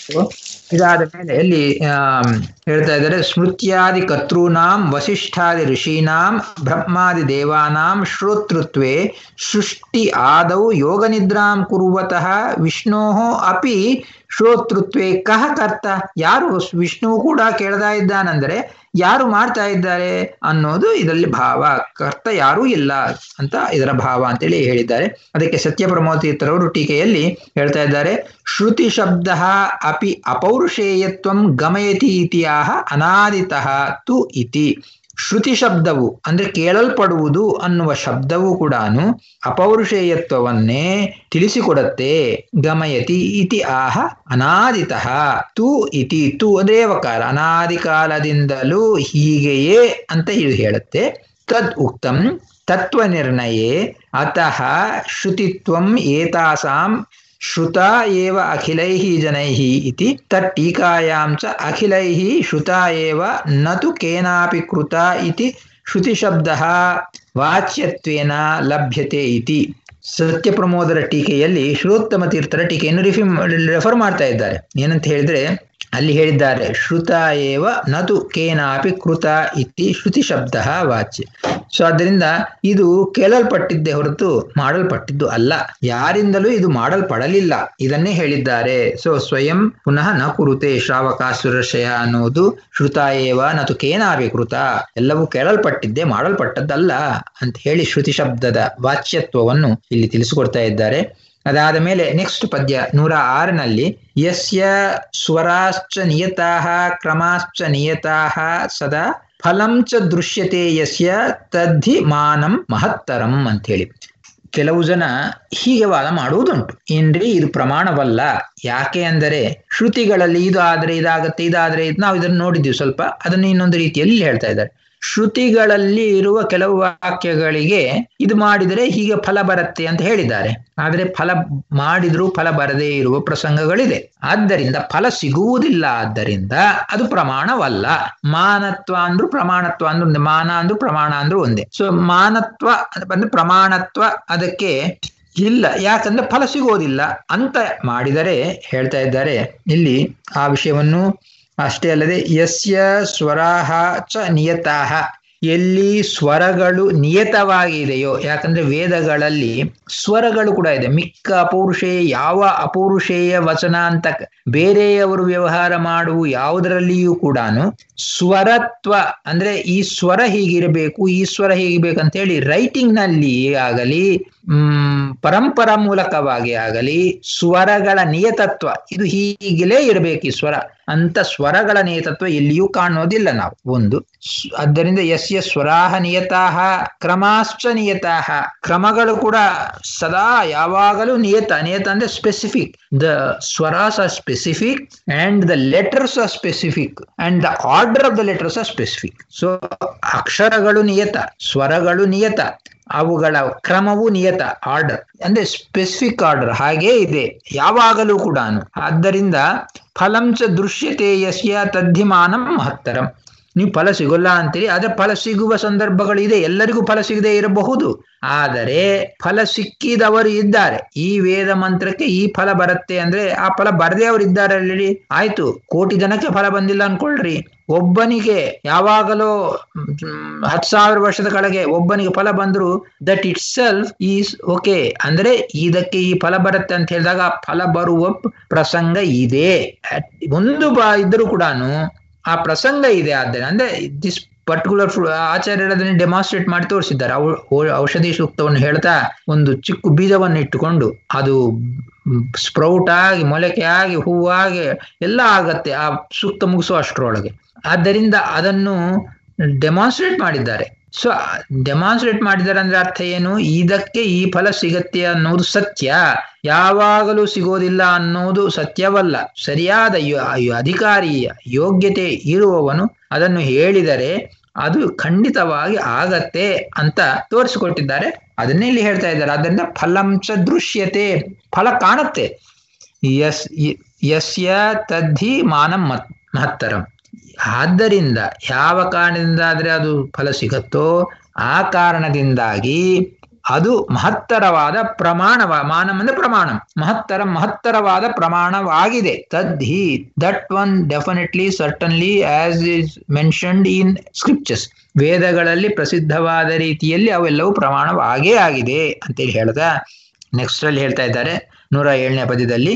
ಇದಾದ ಮೇಲೆ ಎಲ್ಲಿ ಹೇಳ್ತಾ ಇದ್ದಾರೆ ಸ್ಮೃತ್ಯಾದಿ ಕರ್ತॄನಾಂ ವಸಿಷ್ಠಾದಿ ಋಷೀನಾಂ ಬ್ರಹ್ಮಾದಿ ದೇವಾನಾಂ ಶ್ರೋತೃತ್ವೇ ಸೃಷ್ಟಿ ಆದೌ ಯೋಗ ನಿದ್ರಾಂ ಕುರುವತಃ ವಿಷ್ಣೋ ಅಪಿ ಶ್ರೋತೃತ್ವೇ ಕಹ ಕರ್ತ ಯಾರು ವಿಷ್ಣುವು ಕೂಡ ಕೇಳ್ತಾ ಇದ್ದಾನಂದ್ರೆ ಯಾರು ಮಾಡ್ತಾ ಇದ್ದಾರೆ ಅನ್ನೋದು ಇದರಲ್ಲಿ ಭಾವ ಕರ್ತ ಯಾರೂ ಇಲ್ಲ ಅಂತ ಇದರ ಭಾವ ಅಂತೇಳಿ ಹೇಳಿದ್ದಾರೆ ಅದಕ್ಕೆ ಸತ್ಯ ಪ್ರಮೋತೀರ್ಥರವರು ಟೀಕೆಯಲ್ಲಿ ಹೇಳ್ತಾ ಇದ್ದಾರೆ ಶ್ರುತಿ ಶಬ್ದ ಅಪಿ ಅಪೌರುಷೇಯತ್ವಂ ಗಮಯತಿ ಇತಿಯಾಹ ಅನಾದಿತಃ ತು ಇತಿ ಶ್ರುತಿ ಶಬ್ದವು ಅಂದ್ರೆ ಕೇಳಲ್ಪಡುವುದು ಅನ್ನುವ ಶಬ್ದವು ಕೂಡ ಅಪೌರುಷೇಯತ್ವವನ್ನೇ ತಿಳಿಸಿಕೊಡುತ್ತೆ ಗಮಯತಿ ಇತಿ ಆಹ ಅನಾದಿತಃ ತು ಇತಿ ತು ದೇವಕಾಲ ಅನಾದಿ ಕಾಲದಿಂದಲೂ ಹೀಗೆಯೇ ಅಂತ ಇದು ಹೇಳುತ್ತೆ ತದ್ ಉಕ್ತಂ ತತ್ವ ನಿರ್ಣಯೇ ಅತಃ ಶ್ರುತಿತ್ವಂ ಏತಾಸಾಂ ಶ್ರುತಾ ಏವ ಅಖಿಲೈಃ ಜನೈಃ ಇತಿ ತಟ್ಟೀಕಾಯಾಂ ಚ ಅಖಿಲೈಃ ಶ್ರುತಾ ಏವ ನ ತು ಕೇನಾಪಿ ಕೃತ ಇತಿ ಶ್ರುತಿಶಬ್ದಃ ವಾಚ್ಯತ್ವೇನ ಲಭ್ಯತೆ ಇತಿ ಸತ್ಯ ಪ್ರಮೋದರ ಟೀಕೆಯಲ್ಲಿ ಶ್ರೋತ್ತಮ ತೀರ್ಥರ ಟೀಕೆಯನ್ನು ರಿಫಿ ರೆಫರ್ ಮಾಡ್ತಾ ಇದ್ದಾರೆ ಏನಂತ ಹೇಳಿದ್ರೆ ಅಲ್ಲಿ ಹೇಳಿದ್ದಾರೆ ಶ್ರುತ ಏವ ನತು ಕೇನಾಪಿ ಕೃತ ಇತಿ ಶ್ರುತಿ ಶಬ್ದ ವಾಚ್ಯ ಸೊ ಆದ್ದರಿಂದ ಇದು ಕೇಳಲ್ಪಟ್ಟಿದ್ದೇ ಹೊರತು ಮಾಡಲ್ಪಟ್ಟಿದ್ದು ಅಲ್ಲ ಯಾರಿಂದಲೂ ಇದು ಮಾಡಲ್ಪಡಲಿಲ್ಲ ಇದನ್ನೇ ಹೇಳಿದ್ದಾರೆ ಸೊ ಸ್ವಯಂ ಪುನಃ ನ ಕುರುತೆ ಶ್ರಾವಕಾಸುರಶಯ ಅನ್ನೋದು ಶ್ರುತ ಏವ ನತು ಕೇನಾಪಿ ಕೃತ ಎಲ್ಲವೂ ಕೇಳಲ್ಪಟ್ಟಿದ್ದೇ ಮಾಡಲ್ಪಟ್ಟದ್ದಲ್ಲ ಅಂತ ಹೇಳಿ ಶ್ರುತಿ ಶಬ್ದದ ವಾಚ್ಯತ್ವವನ್ನು ಇಲ್ಲಿ ತಿಳಿಸಿಕೊಡ್ತಾ ಇದ್ದಾರೆ ಅದಾದ ಮೇಲೆ ನೆಕ್ಸ್ಟ್ ಪದ್ಯ ನೂರ ಆರನಲ್ಲಿ ಯಸ್ಯ ಸ್ವರಾಶ್ಚ ನಿಯತಾಹ ಕ್ರಮಾಶ್ಚ ನಿಯತಾಹ ಸದಾ ಫಲಂ ಚ ದೃಶ್ಯತೆ ಯಸ್ಯ ತದ್ಧಿ ಮಾನಂ ಮಹತ್ತರಂ ಅಂತ ಹೇಳಿ ಕೆಲವು ಜನ ಹೀಗೆ ವಾದ ಮಾಡುವುದುಂಟು ಏನ್ರಿ ಇದು ಪ್ರಮಾಣವಲ್ಲ ಯಾಕೆ ಅಂದರೆ ಶ್ರುತಿಗಳಲ್ಲಿ ಇದು ಆದ್ರೆ ಇದಾಗತ್ತೆ ಇದಾದ್ರೆ ನಾವು ಇದನ್ನು ನೋಡಿದ್ದೀವಿ ಸ್ವಲ್ಪ ಅದನ್ನು ಇನ್ನೊಂದು ರೀತಿಯಲ್ಲಿ ಹೇಳ್ತಾ ಇದ್ದಾರೆ ಶ್ರುತಿಗಳಲ್ಲಿ ಇರುವ ಕೆಲವು ವಾಕ್ಯಗಳಿಗೆ ಇದು ಮಾಡಿದರೆ ಹೀಗೆ ಫಲ ಬರುತ್ತೆ ಅಂತ ಹೇಳಿದ್ದಾರೆ ಆದರೆ ಫಲ ಮಾಡಿದ್ರೂ ಫಲ ಬರದೇ ಇರುವ ಪ್ರಸಂಗಗಳಿದೆ ಆದ್ದರಿಂದ ಫಲ ಸಿಗುವುದಿಲ್ಲ ಆದ್ದರಿಂದ ಅದು ಪ್ರಮಾಣವಲ್ಲ ಮಾನತ್ವ ಅಂದ್ರು ಪ್ರಮಾಣತ್ವ ಅಂದ್ರು ಮಾನ ಅಂದ್ರು ಪ್ರಮಾಣ ಅಂದ್ರು ಒಂದೇ ಸೊ ಮಾನತ್ವ ಅಂದ್ರೆ ಪ್ರಮಾಣತ್ವ ಅದಕ್ಕೆ ಇಲ್ಲ ಯಾಕಂದ್ರೆ ಫಲ ಸಿಗೋದಿಲ್ಲ ಅಂತ ಮಾಡಿದರೆ ಹೇಳ್ತಾ ಇದ್ದಾರೆ ಇಲ್ಲಿ ಆ ವಿಷಯವನ್ನು ಅಷ್ಟೇ ಅಲ್ಲದೆ ಯಸ್ಯ ಸ್ವರಾಹ ಚ ನಿಯತಾಹ ಎಲ್ಲಿ ಸ್ವರಗಳು ನಿಯತವಾಗಿದೆಯೋ ಯಾಕಂದ್ರೆ ವೇದಗಳಲ್ಲಿ ಸ್ವರಗಳು ಕೂಡ ಇದೆ ಮಿಕ್ಕ ಅಪೌರುಷೇಯ ಯಾವ ಅಪೌರುಷೇಯ ವಚನ ಅಂತ ಬೇರೆಯವರು ವ್ಯವಹಾರ ಮಾಡುವ ಯಾವುದರಲ್ಲಿಯೂ ಕೂಡ ಸ್ವರತ್ವ ಅಂದ್ರೆ ಈ ಸ್ವರ ಹೀಗಿರಬೇಕು ಈ ಸ್ವರ ಹೀಗಿರ್ಬೇಕಂತ ಹೇಳಿ ರೈಟಿಂಗ್ ನಲ್ಲಿ ಆಗಲಿ ಹ್ಮ್ ಪರಂಪರಾ ಮೂಲಕವಾಗಿ ಆಗಲಿ ಸ್ವರಗಳ ನಿಯತತ್ವ ಇದು ಹೀಗಿಲೇ ಇರಬೇಕು ಈ ಸ್ವರ ಅಂತ ಸ್ವರಗಳ ನಿಯತತ್ವ ಎಲ್ಲಿಯೂ ಕಾಣೋದಿಲ್ಲ ನಾವು ಒಂದು ಆದ್ದರಿಂದ ಯಸ್ಯ ಸ್ವರಾಹ ನಿಯತಾಹ ಕ್ರಮಾಶ್ಚ ನಿಯತಾಹ ಕ್ರಮಗಳು ಕೂಡ ಸದಾ ಯಾವಾಗಲೂ ನಿಯತ ನಿಯತ ಅಂದ್ರೆ specific the swaras are specific and the letters are specific and the order of the letters are specific so ಅಕ್ಷರಗಳು ನಿಯತ ಸ್ವರಗಳು ನಿಯತ ಅವುಗಳ ಕ್ರಮವು ನಿಯತ ಆರ್ಡರ್ ಅಂದ್ರೆ ಸ್ಪೆಸಿಫಿಕ್ ಆರ್ಡರ್ ಹಾಗೇ ಇದೆ ಯಾವಾಗಲೂ ಕೂಡ ಆದ್ದರಿಂದ ಫಲಂಚ ದೃಶ್ಯತೆ ಯಸ್ಯ ತದ್ಧಿಮಾನಂ ಮಹತ್ತರಂ ನೀವು ಫಲ ಸಿಗೋಲ್ಲ ಅಂತೀರಿ ಆದ್ರೆ ಫಲ ಸಿಗುವ ಸಂದರ್ಭಗಳಿದೆ ಎಲ್ಲರಿಗೂ ಫಲ ಸಿಗದೆ ಇರಬಹುದು ಆದರೆ ಫಲ ಸಿಕ್ಕಿದವರು ಇದ್ದಾರೆ ಈ ವೇದ ಮಂತ್ರಕ್ಕೆ ಈ ಫಲ ಬರುತ್ತೆ ಅಂದ್ರೆ ಆ ಫಲ ಬರದೇ ಅವರು ಇದ್ದಾರೆ ಅಲ್ಲಿ ಆಯ್ತು ಕೋಟಿ ಜನಕ್ಕೆ ಫಲ ಬಂದಿಲ್ಲ ಅನ್ಕೊಳ್ರಿ ಒಬ್ಬನಿಗೆ ಯಾವಾಗಲೂ ಹತ್ತು ಸಾವಿರ ವರ್ಷದ ಕೆಳಗೆ ಒಬ್ಬನಿಗೆ ಫಲ ಬಂದ್ರು that itself is okay ಅಂದ್ರೆ ಇದಕ್ಕೆ ಈ ಫಲ ಬರುತ್ತೆ ಅಂತ ಹೇಳಿದಾಗ ಫಲ ಬರುವ ಪ್ರಸಂಗ ಇದೆ ಒಂದು ಬಾ ಇದ್ರೂ ಕೂಡ ಆ ಪ್ರಸಂಗ ಇದೆ ಆದರೆ ಅಂದ್ರೆ ದಿಸ್ ಪರ್ಟಿಕ್ಯುಲರ್ ಆಚಾರ್ಯರು ಅದನ್ನು ಡೆಮಾನ್ಸ್ಟ್ರೇಟ್ ಮಾಡಿ ತೋರಿಸಿದ್ದಾರೆ ಔಷಧಿ ಸೂಕ್ತವನ್ನು ಹೇಳ್ತಾ ಒಂದು ಚಿಕ್ಕ ಬೀಜವನ್ನು ಇಟ್ಟುಕೊಂಡು ಅದು ಸ್ಪ್ರೌಟ್ ಆಗಿ ಮೊಳಕೆ ಆಗಿ ಹೂವಾಗಿ ಎಲ್ಲ ಆಗತ್ತೆ ಆ ಸೂಕ್ತ ಮುಗಿಸೋ ಅಷ್ಟರೊಳಗೆ ಆದ್ದರಿಂದ ಅದನ್ನು ಡೆಮಾನ್ಸ್ಟ್ರೇಟ್ ಮಾಡಿದ್ದಾರೆ ಸೊ ಡೆಮಾನ್ಸ್ಟ್ರೇಟ್ ಮಾಡಿದ್ದಾರೆ ಅಂದ್ರೆ ಅರ್ಥ ಏನು ಇದಕ್ಕೆ ಈ ಫಲ ಸಿಗತ್ತೆ ಅನ್ನೋದು ಸತ್ಯ ಯಾವಾಗಲೂ ಸಿಗೋದಿಲ್ಲ ಅನ್ನೋದು ಸತ್ಯವಲ್ಲ ಸರಿಯಾದ ಅಧಿಕಾರಿ ಯೋಗ್ಯತೆ ಇರುವವನು ಅದನ್ನು ಹೇಳಿದರೆ ಅದು ಖಂಡಿತವಾಗಿ ಆಗತ್ತೆ ಅಂತ ತೋರಿಸಿಕೊಟ್ಟಿದ್ದಾರೆ ಅದನ್ನೇ ಇಲ್ಲಿ ಹೇಳ್ತಾ ಇದ್ದಾರೆ ಅದರಿಂದ ಫಲಂಚ ದೃಶ್ಯತೆ ಫಲ ಕಾಣುತ್ತೆ ಯಸ್ ಯಸ್ಯ ತದ್ಧಿ ಮಾನಂ ಮಹತ್ತರಂ ಆದ್ದರಿಂದ ಯಾವ ಕಾರಣದಿಂದ ಆದ್ರೆ ಅದು ಫಲ ಸಿಗತ್ತೋ ಆ ಕಾರಣದಿಂದಾಗಿ ಅದು ಮಹತ್ತರವಾದ ಪ್ರಮಾಣವ ಮಾನಂ ಅಂದ್ರೆ ಪ್ರಮಾಣ ಮಹತ್ತರ ಮಹತ್ತರವಾದ ಪ್ರಮಾಣವಾಗಿದೆ ತದ್ಹಿ that one definitely certainly as is mentioned in scriptures ವೇದಗಳಲ್ಲಿ ಪ್ರಸಿದ್ಧವಾದ ರೀತಿಯಲ್ಲಿ ಅವೆಲ್ಲವೂ ಪ್ರಮಾಣವಾಗೇ ಆಗಿದೆ ಅಂತೇಳಿ ಹೇಳ್ದ ನೆಕ್ಸ್ಟ್ ಅಲ್ಲಿ ಹೇಳ್ತಾ ಇದ್ದಾರೆ ನೂರ ಏಳನೇ ಪದ್ಯದಲ್ಲಿ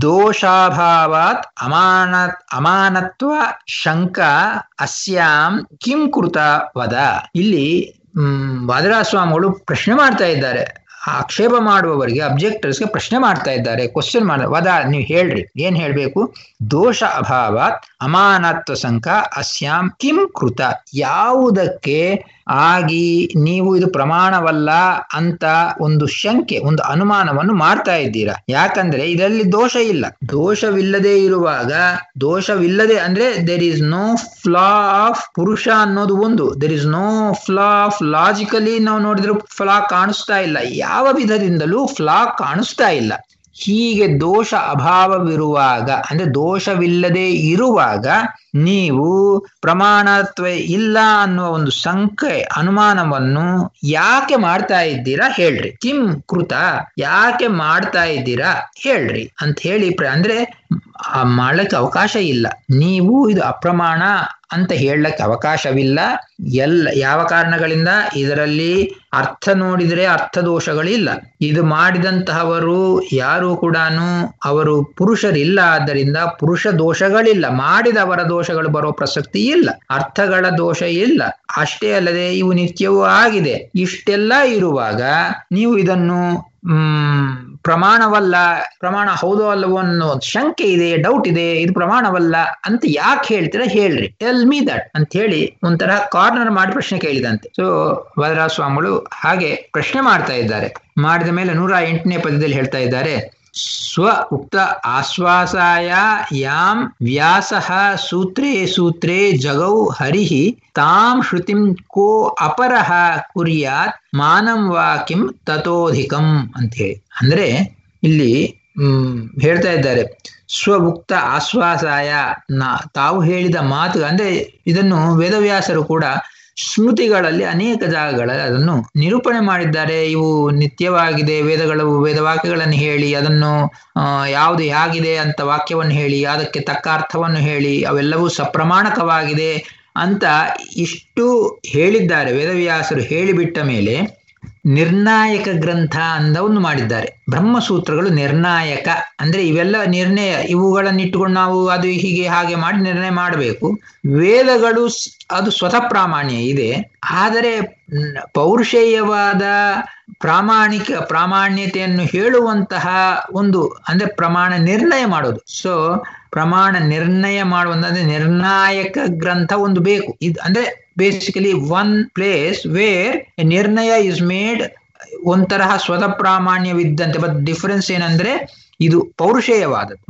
ದೋಷಾಭಾವಾತ್ ಅಮಾನ ಅಮಾನತ್ವ ಶಂಕ ಅಸ್ಯಾಂ ಕಿಂ ಕೃತ ವದ ಇಲ್ಲಿ ಹ್ಮ್ ವಾದರಾಸ್ವಾಮಿಗಳು ಪ್ರಶ್ನೆ ಮಾಡ್ತಾ ಇದ್ದಾರೆ ಆಕ್ಷೇಪ ಮಾಡುವವರಿಗೆ ಅಬ್ಜೆಕ್ಟರ್ಸ್ಗೆ ಪ್ರಶ್ನೆ ಮಾಡ್ತಾ ಇದ್ದಾರೆ ಕ್ವಶನ್ ಮಾಡ ವದ ನೀವು ಹೇಳ್ರಿ ಏನ್ ಹೇಳ್ಬೇಕು ದೋಷ ಅಭಾವಾತ್ ಅಮಾನತ್ವ ಸಂಕ ಅಸ್ಯಾಂ ಕಿಂ ಕೃತ ಯಾವುದಕ್ಕೆ ಆಗಿ ನೀವು ಇದು ಪ್ರಮಾಣವಲ್ಲ ಅಂತ ಒಂದು ಶಂಕೆ ಒಂದು ಅನುಮಾನವನ್ನು ಮಾಡ್ತಾ ಇದ್ದೀರಾ ಯಾಕಂದ್ರೆ ಇದರಲ್ಲಿ ದೋಷ ಇಲ್ಲ ದೋಷವಿಲ್ಲದೆ ಇರುವಾಗ ದೋಷವಿಲ್ಲದೆ ಅಂದ್ರೆ there is no flaw of ಪುರುಷ ಅನ್ನೋದು ಒಂದು there is no flaw of logically ನಾವು ನೋಡಿದ್ರೆ ಫ್ಲಾ ಕಾಣಿಸ್ತಾ ಇಲ್ಲ ಯಾವ ವಿಧದಿಂದಲೂ ಫ್ಲಾ ಕಾಣಿಸ್ತಾ ಇಲ್ಲ ಹೀಗೆ ದೋಷ ಅಭಾವವಿರುವಾಗ ಅಂದ್ರೆ ದೋಷವಿಲ್ಲದೆ ಇರುವಾಗ ನೀವು ಪ್ರಮಾಣತ್ವ ಇಲ್ಲ ಅನ್ನುವ ಒಂದು ಸಂಖ್ಯೆ ಅನುಮಾನವನ್ನು ಯಾಕೆ ಮಾಡ್ತಾ ಇದ್ದೀರಾ ಹೇಳ್ರಿ ಕಿಂ ಕೃತ ಯಾಕೆ ಮಾಡ್ತಾ ಇದ್ದೀರಾ ಹೇಳ್ರಿ ಅಂತ ಹೇಳಿ ಅಂದ್ರೆ ಮಾಡ್ಲಿಕ್ಕೆ ಅವಕಾಶ ಇಲ್ಲ ನೀವು ಇದು ಅಪ್ರಮಾಣ ಅಂತ ಹೇಳಕ್ಕೆ ಅವಕಾಶವಿಲ್ಲ ಎಲ್ಲ ಯಾವ ಕಾರಣಗಳಿಂದ ಇದರಲ್ಲಿ ಅರ್ಥ ನೋಡಿದರೆ ಅರ್ಥ ದೋಷಗಳಿಲ್ಲ ಇದು ಮಾಡಿದಂತಹವರು ಯಾರು ಕೂಡ ಅವರು ಪುರುಷರಿಲ್ಲ ಆದ್ದರಿಂದ ಪುರುಷ ದೋಷಗಳಿಲ್ಲ ಮಾಡಿದವರ ದೋಷಗಳು ಬರೋ ಪ್ರಸಕ್ತಿ ಇಲ್ಲ ಅರ್ಥಗಳ ದೋಷ ಇಲ್ಲ ಅಷ್ಟೇ ಅಲ್ಲದೆ ಇವು ನಿತ್ಯವೂ ಆಗಿದೆ ಇಷ್ಟೆಲ್ಲ ಇರುವಾಗ ನೀವು ಇದನ್ನು ಹ್ಮ್ ಪ್ರಮಾಣವಲ್ಲ ಪ್ರಮಾಣ ಹೌದೋ ಅಲ್ಲವೋ ಅನ್ನೋ ಶಂಕೆ ಇದೆ ಡೌಟ್ ಇದೆ ಇದು ಪ್ರಮಾಣವಲ್ಲ ಅಂತ ಯಾಕೆ ಹೇಳ್ತೀರಾ ಹೇಳ್ರಿ ಟೆಲ್ ಮೀ ದಟ್ ಅಂತ ಹೇಳಿ ಒಂಥರ ಕಾರ್ನರ್ ಮಾಡಿ ಪ್ರಶ್ನೆ ಕೇಳಿದಂತೆ ಸೊ ವರದರಾಜ ಸ್ವಾಮಿಗಳು ಹಾಗೆ ಪ್ರಶ್ನೆ ಮಾಡ್ತಾ ಇದ್ದಾರೆ ಮಾಡಿದ ಮೇಲೆ ನೂರ ಎಂಟನೇ ಪದ್ಯದಲ್ಲಿ ಹೇಳ್ತಾ ಇದ್ದಾರೆ ಸ್ವ ಉಕ್ತ ಆಶ್ವಾಸಾಯ ಯಾಂ ವ್ಯಾಸಃ ಸೂತ್ರೇ ಸೂತ್ರೇ ಜಗೌ ಹರಿಃ ತಾಂ ಶ್ರುತಿಂ ಕೋ ಅಪರಃ ಕುರ್ಯಾತ್ ಮಾನಂ ವಾ ಕಿಂ ತಥೋಧಿಕಂ ಅಂತ ಹೇಳಿ ಅಂದ್ರೆ ಇಲ್ಲಿ ಹ್ಮ್ ಹೇಳ್ತಾ ಇದ್ದಾರೆ ಸ್ವಭುಕ್ತ ಆಶ್ವಾಸಾಯ ನಾ ತಾವು ಹೇಳಿದ ಮಾತು ಅಂದ್ರೆ ಇದನ್ನು ವೇದವ್ಯಾಸರು ಕೂಡ ಸ್ಮೃತಿಗಳಲ್ಲಿ ಅನೇಕ ಜಾಗಗಳಲ್ಲಿ ಅದನ್ನು ನಿರೂಪಣೆ ಮಾಡಿದ್ದಾರೆ ಇವು ನಿತ್ಯವಾಗಿದೆ ವೇದಗಳು ವೇದವಾಕ್ಯಗಳನ್ನು ಹೇಳಿ ಅದನ್ನು ಯಾವುದು ಹೇಗಿದೆ ಅಂತ ವಾಕ್ಯವನ್ನು ಹೇಳಿ ಅದಕ್ಕೆ ತಕ್ಕ ಅರ್ಥವನ್ನು ಹೇಳಿ ಅವೆಲ್ಲವೂ ಸಪ್ರಮಾಣಕವಾಗಿದೆ ಅಂತ ಇಷ್ಟು ಹೇಳಿದ್ದಾರೆ ವೇದವ್ಯಾಸರು ಹೇಳಿಬಿಟ್ಟ ಮೇಲೆ ನಿರ್ಣಾಯಕ ಗ್ರಂಥ ಅಂದ ಒಂದು ಮಾಡಿದ್ದಾರೆ ಬ್ರಹ್ಮಸೂತ್ರಗಳು ನಿರ್ಣಾಯಕ ಅಂದ್ರೆ ಇವೆಲ್ಲ ನಿರ್ಣಯ ಇವುಗಳನ್ನು ಇಟ್ಟುಕೊಂಡು ನಾವು ಅದು ಹೀಗೆ ಹಾಗೆ ಮಾಡಿ ನಿರ್ಣಯ ಮಾಡಬೇಕು ವೇದಗಳು ಅದು ಸ್ವತಃ ಪ್ರಾಮಾಣ್ಯ ಇದೆ ಆದರೆ ಪೌರುಷೇಯವಾದ ಪ್ರಾಮಾಣಿಕ ಪ್ರಾಮಾಣ್ಯತೆಯನ್ನು ಹೇಳುವಂತಹ ಒಂದು ಅಂದ್ರೆ ಪ್ರಮಾಣ ನಿರ್ಣಯ ಮಾಡೋದು ಸೊ ಪ್ರಮಾಣ ನಿರ್ಣಯ ಮಾಡುವಂತ ನಿರ್ಣಾಯಕ ಗ್ರಂಥ ಒಂದು ಬೇಕು ಇದು ಅಂದ್ರೆ ಬೇಸಿಕಲಿ ಒನ್ ಪ್ಲೇಸ್ ವೇರ್ ನಿರ್ಣಯ ಇಸ್ ಮೇಡ್ ಒಂತರಹ ಸ್ವತಃ ಪ್ರಾಮಾಣ್ಯವಿದ್ದಂತೆ ಬಟ್ ಡಿಫರೆನ್ಸ್ ಏನಂದ್ರೆ ಇದು ಪೌರುಷೇಯವಾದದ್ದು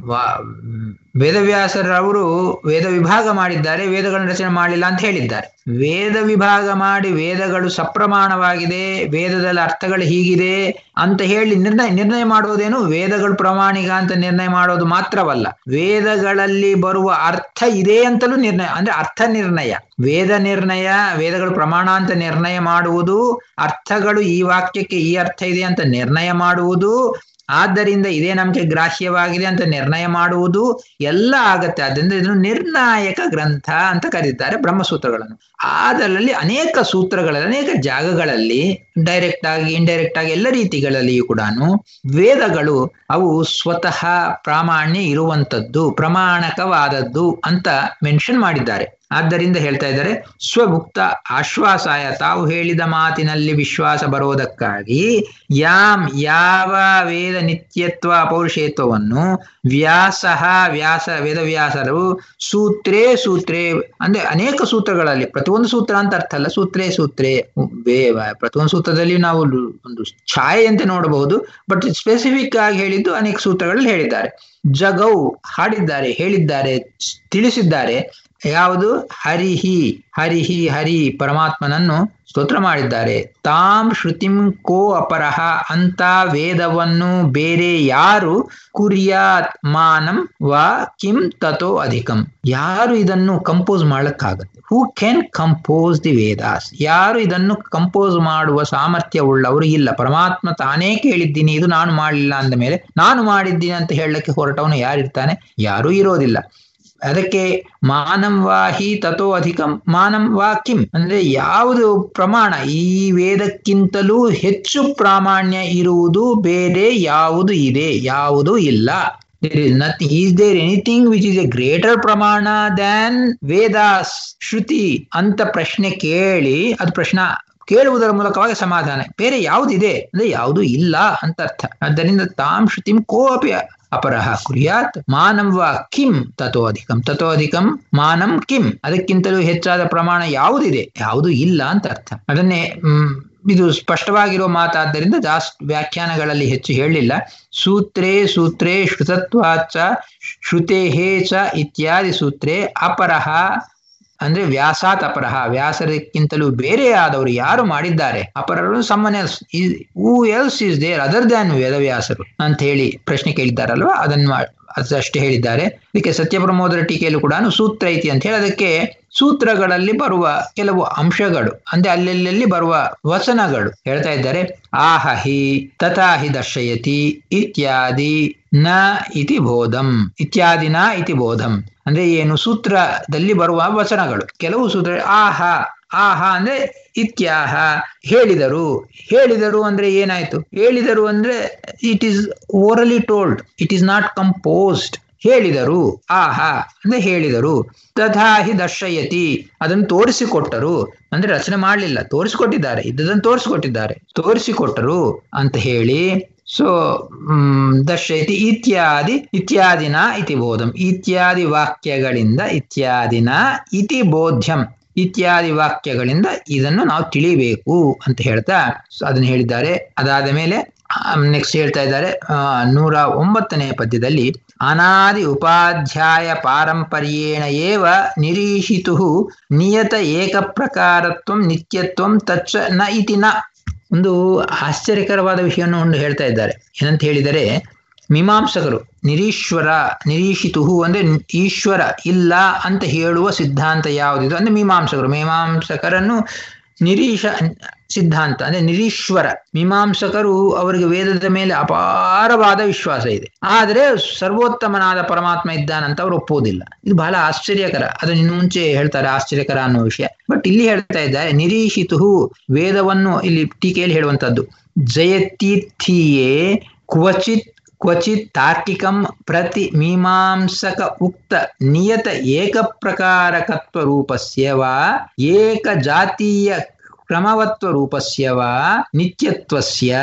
ವೇದವ್ಯಾಸರವರು ವೇದ ವಿಭಾಗ ಮಾಡಿದ್ದಾರೆ ವೇದಗಳನ್ನು ರಚನೆ ಮಾಡಲಿಲ್ಲ ಅಂತ ಹೇಳಿದ್ದಾರೆ ವೇದ ವಿಭಾಗ ಮಾಡಿ ವೇದಗಳು ಸಪ್ರಮಾಣವಾಗಿದೆ ವೇದದಲ್ಲಿ ಅರ್ಥಗಳು ಹೀಗಿದೆ ಅಂತ ಹೇಳಿ ನಿರ್ಣಯ ನಿರ್ಣಯ ಮಾಡೋದೇನು ವೇದಗಳು ಪ್ರಾಮಾಣಿಕ ಅಂತ ನಿರ್ಣಯ ಮಾಡೋದು ಮಾತ್ರವಲ್ಲ ವೇದಗಳಲ್ಲಿ ಬರುವ ಅರ್ಥ ಇದೆ ಅಂತಲೂ ನಿರ್ಣಯ ಅಂದ್ರೆ ಅರ್ಥ ನಿರ್ಣಯ ವೇದ ನಿರ್ಣಯ ವೇದಗಳು ಪ್ರಮಾಣ ಅಂತ ನಿರ್ಣಯ ಮಾಡುವುದು ಅರ್ಥಗಳು ಈ ವಾಕ್ಯಕ್ಕೆ ಈ ಅರ್ಥ ಇದೆ ಅಂತ ನಿರ್ಣಯ ಮಾಡುವುದು ಆದ್ದರಿಂದ ಇದೇ ನಮಗೆ ಗ್ರಾಹ್ಯವಾಗಿದೆ ಅಂತ ನಿರ್ಣಯ ಮಾಡುವುದು ಎಲ್ಲ ಆಗತ್ತೆ ಅದರಿಂದ ಇದನ್ನು ನಿರ್ಣಾಯಕ ಗ್ರಂಥ ಅಂತ ಕರೀತಾರೆ ಬ್ರಹ್ಮಸೂತ್ರಗಳನ್ನು ಅದರಲ್ಲಿ ಅನೇಕ ಸೂತ್ರಗಳಲ್ಲಿ ಅನೇಕ ಜಾಗಗಳಲ್ಲಿ ಡೈರೆಕ್ಟ್ ಆಗಿ ಇಂಡೈರೆಕ್ಟ್ ಆಗಿ ಎಲ್ಲ ರೀತಿಗಳಲ್ಲಿಯೂ ಕೂಡ ವೇದಗಳು ಅವು ಸ್ವತಃ ಪ್ರಾಮಾಣ್ಯ ಇರುವಂತದ್ದು ಪ್ರಮಾಣಕವಾದದ್ದು ಅಂತ ಮೆನ್ಷನ್ ಮಾಡಿದ್ದಾರೆ ಆದ್ದರಿಂದ ಹೇಳ್ತಾ ಇದ್ದಾರೆ ಸ್ವಭುಕ್ತ ಆಶ್ವಾಸಾಯ ತಾವು ಹೇಳಿದ ಮಾತಿನಲ್ಲಿ ವಿಶ್ವಾಸ ಬರೋದಕ್ಕಾಗಿ ಯಾಂ ಯಾವ ವೇದ ನಿತ್ಯತ್ವ ಪೌರುಷೇತ್ವವನ್ನು ವ್ಯಾಸ ವ್ಯಾಸ ವೇದವ್ಯಾಸರು ಸೂತ್ರೇ ಸೂತ್ರೇ ಅಂದ್ರೆ ಅನೇಕ ಸೂತ್ರಗಳಲ್ಲಿ ಪ್ರತಿಯೊಂದು ಸೂತ್ರ ಅಂತ ಅರ್ಥ ಅಲ್ಲ ಸೂತ್ರೇ ಸೂತ್ರೇ ಪ್ರತಿಯೊಂದು ಸೂತ್ರದಲ್ಲಿ ನಾವು ಒಂದು ಛಾಯೆಯಂತೆ ನೋಡಬಹುದು ಬಟ್ ಸ್ಪೆಸಿಫಿಕ್ ಆಗಿ ಹೇಳಿದ್ದು ಅನೇಕ ಸೂತ್ರಗಳಲ್ಲಿ ಹೇಳಿದ್ದಾರೆ ಜಗೌ ಹಾಡಿದ್ದಾರೆ ಹೇಳಿದ್ದಾರೆ ತಿಳಿಸಿದ್ದಾರೆ ಯಾವುದು ಹರಿಹಿ ಹರಿಹಿ ಹರಿ ಪರಮಾತ್ಮನನ್ನು ಸ್ತೋತ್ರ ಮಾಡಿದ್ದಾರೆ ತಾಂ ಶ್ರುತಿಂ ಕೋ ಅಪರಹ ಅಂತ ವೇದವನ್ನು ಬೇರೆ ಯಾರು ಕುರಿಯಾತ್ ಮಾನಂ ವಾ ಕಿಂ ತಥೋ ಅಧಿಕಂ ಯಾರು ಇದನ್ನು ಕಂಪೋಸ್ ಮಾಡಕ್ಕಾಗತ್ತೆ who can compose the Vedas ಯಾರು ಇದನ್ನು ಕಂಪೋಸ್ ಮಾಡುವ ಸಾಮರ್ಥ್ಯ ಉಳ್ಳವರು ಇಲ್ಲ ಪರಮಾತ್ಮ ತಾನೇ ಕೇಳಿದ್ದೀನಿ ಇದು ನಾನು ಮಾಡಲಿಲ್ಲ ಅಂದ ಮೇಲೆ ನಾನು ಮಾಡಿದ್ದೀನಿ ಅಂತ ಹೇಳಕ್ಕೆ ಹೊರಟವನು ಯಾರಿರ್ತಾನೆ ಯಾರೂ ಇರೋದಿಲ್ಲ ಅದಕ್ಕೆ ಮಾನಂ ವಾಹಿ ತಥೋ ಅಧಿಕಂ ಮಾನಂ ವಾ ಕಿಂ ಅಂದ್ರೆ ಯಾವುದು ಪ್ರಮಾಣ ಈ ವೇದಕ್ಕಿಂತಲೂ ಹೆಚ್ಚು ಪ್ರಾಮಾಣ್ಯ ಇರುವುದು ಬೇರೆ ಯಾವುದು ಇದೆ ಯಾವುದು ಇಲ್ಲ is there anything which is a greater ಪ್ರಮಾಣ ದ್ಯಾನ್ ವೇದಾಸ್ ಶ್ರುತಿ ಅಂತ ಪ್ರಶ್ನೆ ಕೇಳಿ ಅದು ಪ್ರಶ್ನ ಕೇಳುವುದರ ಮೂಲಕವಾಗಿ ಸಮಾಧಾನ ಬೇರೆ ಯಾವುದಿದೆ ಅಂದ್ರೆ ಯಾವುದು ಇಲ್ಲ ಅಂತ ಅರ್ಥ ಆದ್ದರಿಂದ ತಾಂ ಶ್ರುತಿಂ ಕೋಪಿ ಅಪರಹ ಕುರ್ಯಾತ್ ಮಾನಂ ವಾ ಕಿಂ ತಥೋ ಅಧಿಕಂ ತಥೋ ಅಧಿಕಂ ಮಾನಂ ಕಿಂ ಅದಕ್ಕಿಂತಲೂ ಹೆಚ್ಚಾದ ಪ್ರಮಾಣ ಯಾವುದಿದೆ ಯಾವುದು ಇಲ್ಲ ಅಂತ ಅರ್ಥ ಅದನ್ನೇ ಹ್ಮ್ ಇದು ಸ್ಪಷ್ಟವಾಗಿರೋ ಮಾತಾದ್ದರಿಂದ ಜಾಸ್ತಿ ವ್ಯಾಖ್ಯಾನಗಳಲ್ಲಿ ಹೆಚ್ಚು ಹೇಳಿಲ್ಲ ಸೂತ್ರೇ ಸೂತ್ರೇ ಶ್ರುತತ್ವಾಚ ಶ್ರುತೇಹೇ ಚ ಇತ್ಯಾದಿ ಸೂತ್ರೇ ಅಪರಹ ಅಂದ್ರೆ ವ್ಯಾಸಾತ್ ಅಪರಹ ವ್ಯಾಸರಕ್ಕಿಂತಲೂ ಬೇರೆಯಾದವರು ಯಾರು ಮಾಡಿದ್ದಾರೆ ಅಪರರು someone else who else is there other than ವೇದವ್ಯಾಸರು ಅಂತ ಹೇಳಿ ಪ್ರಶ್ನೆ ಕೇಳಿದ್ದಾರಲ್ವಾ ಅದನ್ನು ಅದಷ್ಟೇ ಹೇಳಿದ್ದಾರೆ ಇದಕ್ಕೆ ಸತ್ಯಪ್ರಮೋದರ ಟೀಕೆಯಲ್ಲೂ ಕೂಡ ಸೂತ್ರ ಐತಿ ಅಂತ ಹೇಳಿ ಅದಕ್ಕೆ ಸೂತ್ರಗಳಲ್ಲಿ ಬರುವ ಕೆಲವು ಅಂಶಗಳು ಅಂದ್ರೆ ಅಲ್ಲೆಲ್ಲಿ ಬರುವ ವಚನಗಳು ಹೇಳ್ತಾ ಇದ್ದಾರೆ ಆಹಿ ತಥಾಹಿ ದರ್ಶಯತಿ ಇತ್ಯಾದಿ ನ ಇತಿ ಬೋಧಂ ಇತ್ಯಾದಿ ನ ಇತಿ ಬೋಧಂ ಅಂದ್ರೆ ಏನು ಸೂತ್ರದಲ್ಲಿ ಬರುವ ವಚನಗಳು ಕೆಲವು ಸೂತ್ರ ಆಹ ಆಹ ಅಂದ್ರೆ ಇತ್ಯಾಹ ಹೇಳಿದರು ಹೇಳಿದರು ಅಂದ್ರೆ ಏನಾಯ್ತು ಹೇಳಿದರು ಅಂದ್ರೆ it is orally told it is not composed ಹೇಳಿದರು ಆಹ ಅಂದ್ರೆ ಹೇಳಿದರು ತಥಾಹಿ ದರ್ಶಯತಿ ಅದನ್ನು ತೋರಿಸಿಕೊಟ್ಟರು ಅಂದ್ರೆ ರಚನೆ ಮಾಡಲಿಲ್ಲ ತೋರಿಸಿಕೊಟ್ಟಿದ್ದಾರೆ ಇದ್ದದನ್ನು ತೋರಿಸಿಕೊಟ್ಟಿದ್ದಾರೆ ತೋರಿಸಿಕೊಟ್ಟರು ಅಂತ ಹೇಳಿ ಸೊ ದರ್ಶಯತಿ ಇತ್ಯಾದಿ ಇತ್ಯಾದಿನ ಇತಿ ಬೋಧಂ ಇತ್ಯಾದಿ ವಾಕ್ಯಗಳಿಂದ ಇತ್ಯಾದಿನ ಇತಿ ಬೋಧ್ಯಂ ಇತ್ಯಾದಿ ವಾಕ್ಯಗಳಿಂದ ಇದನ್ನು ನಾವು ತಿಳಿಬೇಕು ಅಂತ ಹೇಳ್ತಾ ಅದನ್ನು ಹೇಳಿದ್ದಾರೆ ಅದಾದ ಮೇಲೆ ನೆಕ್ಸ್ಟ್ ಹೇಳ್ತಾ ಇದ್ದಾರೆ ಆ, ನೂರ ಒಂಬತ್ತನೇ ಪದ್ಯದಲ್ಲಿ ಅನಾದಿ ಉಪಾಧ್ಯಾಯ ಪಾರಂಪರ್ಯೇಣ ಏವ ನಿರೀಶಿತು ನಿಯತ ಏಕ ಪ್ರಕಾರತ್ವಂ ನಿತ್ಯತ್ವಂ ತಚ್ಚ ನ ಇತಿ ನ ಒಂದು ಆಶ್ಚರ್ಯಕರವಾದ ವಿಷಯವನ್ನು ಒಂದು ಹೇಳ್ತಾ ಇದ್ದಾರೆ ಏನಂತ ಹೇಳಿದರೆ ಮೀಮಾಂಸಕರು ನಿರೀಶ್ವರ ನಿರೀಶಿತು ಅಂದ್ರೆ ಈಶ್ವರ ಇಲ್ಲ ಅಂತ ಹೇಳುವ ಸಿದ್ಧಾಂತ ಯಾವುದಿದು ಅಂದ್ರೆ ಮೀಮಾಂಸಕರು ಮೀಮಾಂಸಕರನ್ನು ನಿರೀಶ ಸಿದ್ಧಾಂತ ಅಂದ್ರೆ ನಿರೀಶ್ವರ ಮೀಮಾಂಸಕರು ಅವರಿಗೆ ವೇದದ ಮೇಲೆ ಅಪಾರವಾದ ವಿಶ್ವಾಸ ಇದೆ ಆದರೆ ಸರ್ವೋತ್ತಮನಾದ ಪರಮಾತ್ಮ ಇದ್ದಾನಂತ ಅವರು ಒಪ್ಪುವುದಿಲ್ಲ ಇದು ಬಹಳ ಆಶ್ಚರ್ಯಕರ ಅದನ್ನ ಇನ್ನು ಮುಂಚೆ ಹೇಳ್ತಾರೆ ಆಶ್ಚರ್ಯಕರ ಅನ್ನೋ ವಿಷಯ ಬಟ್ ಇಲ್ಲಿ ಹೇಳ್ತಾ ಇದ್ದಾರೆ ನಿರೀಶಿತು ವೇದವನ್ನು ಇಲ್ಲಿ ಟೀಕೆಯಲ್ಲಿ ಹೇಳುವಂತದ್ದು ಜಯತೀರ್ಥಿಯೇ ಕ್ವಚಿತ್ ಕ್ವಚಿತ್ ತಾರ್ಕಿಕಂ ಪ್ರತಿ ಮೀಮಾಂಸಕ ಉಕ್ತ ನಿಯತ ಏಕ ಪ್ರಕಾರಕತ್ವ ರೂಪಸ್ಯ ವಾ ಏಕ ಜಾತೀಯ ಕ್ರಮವತ್ವ ರೂಪಸ್ಯ ವಾ ನಿತ್ಯತ್ವಸ್ಯ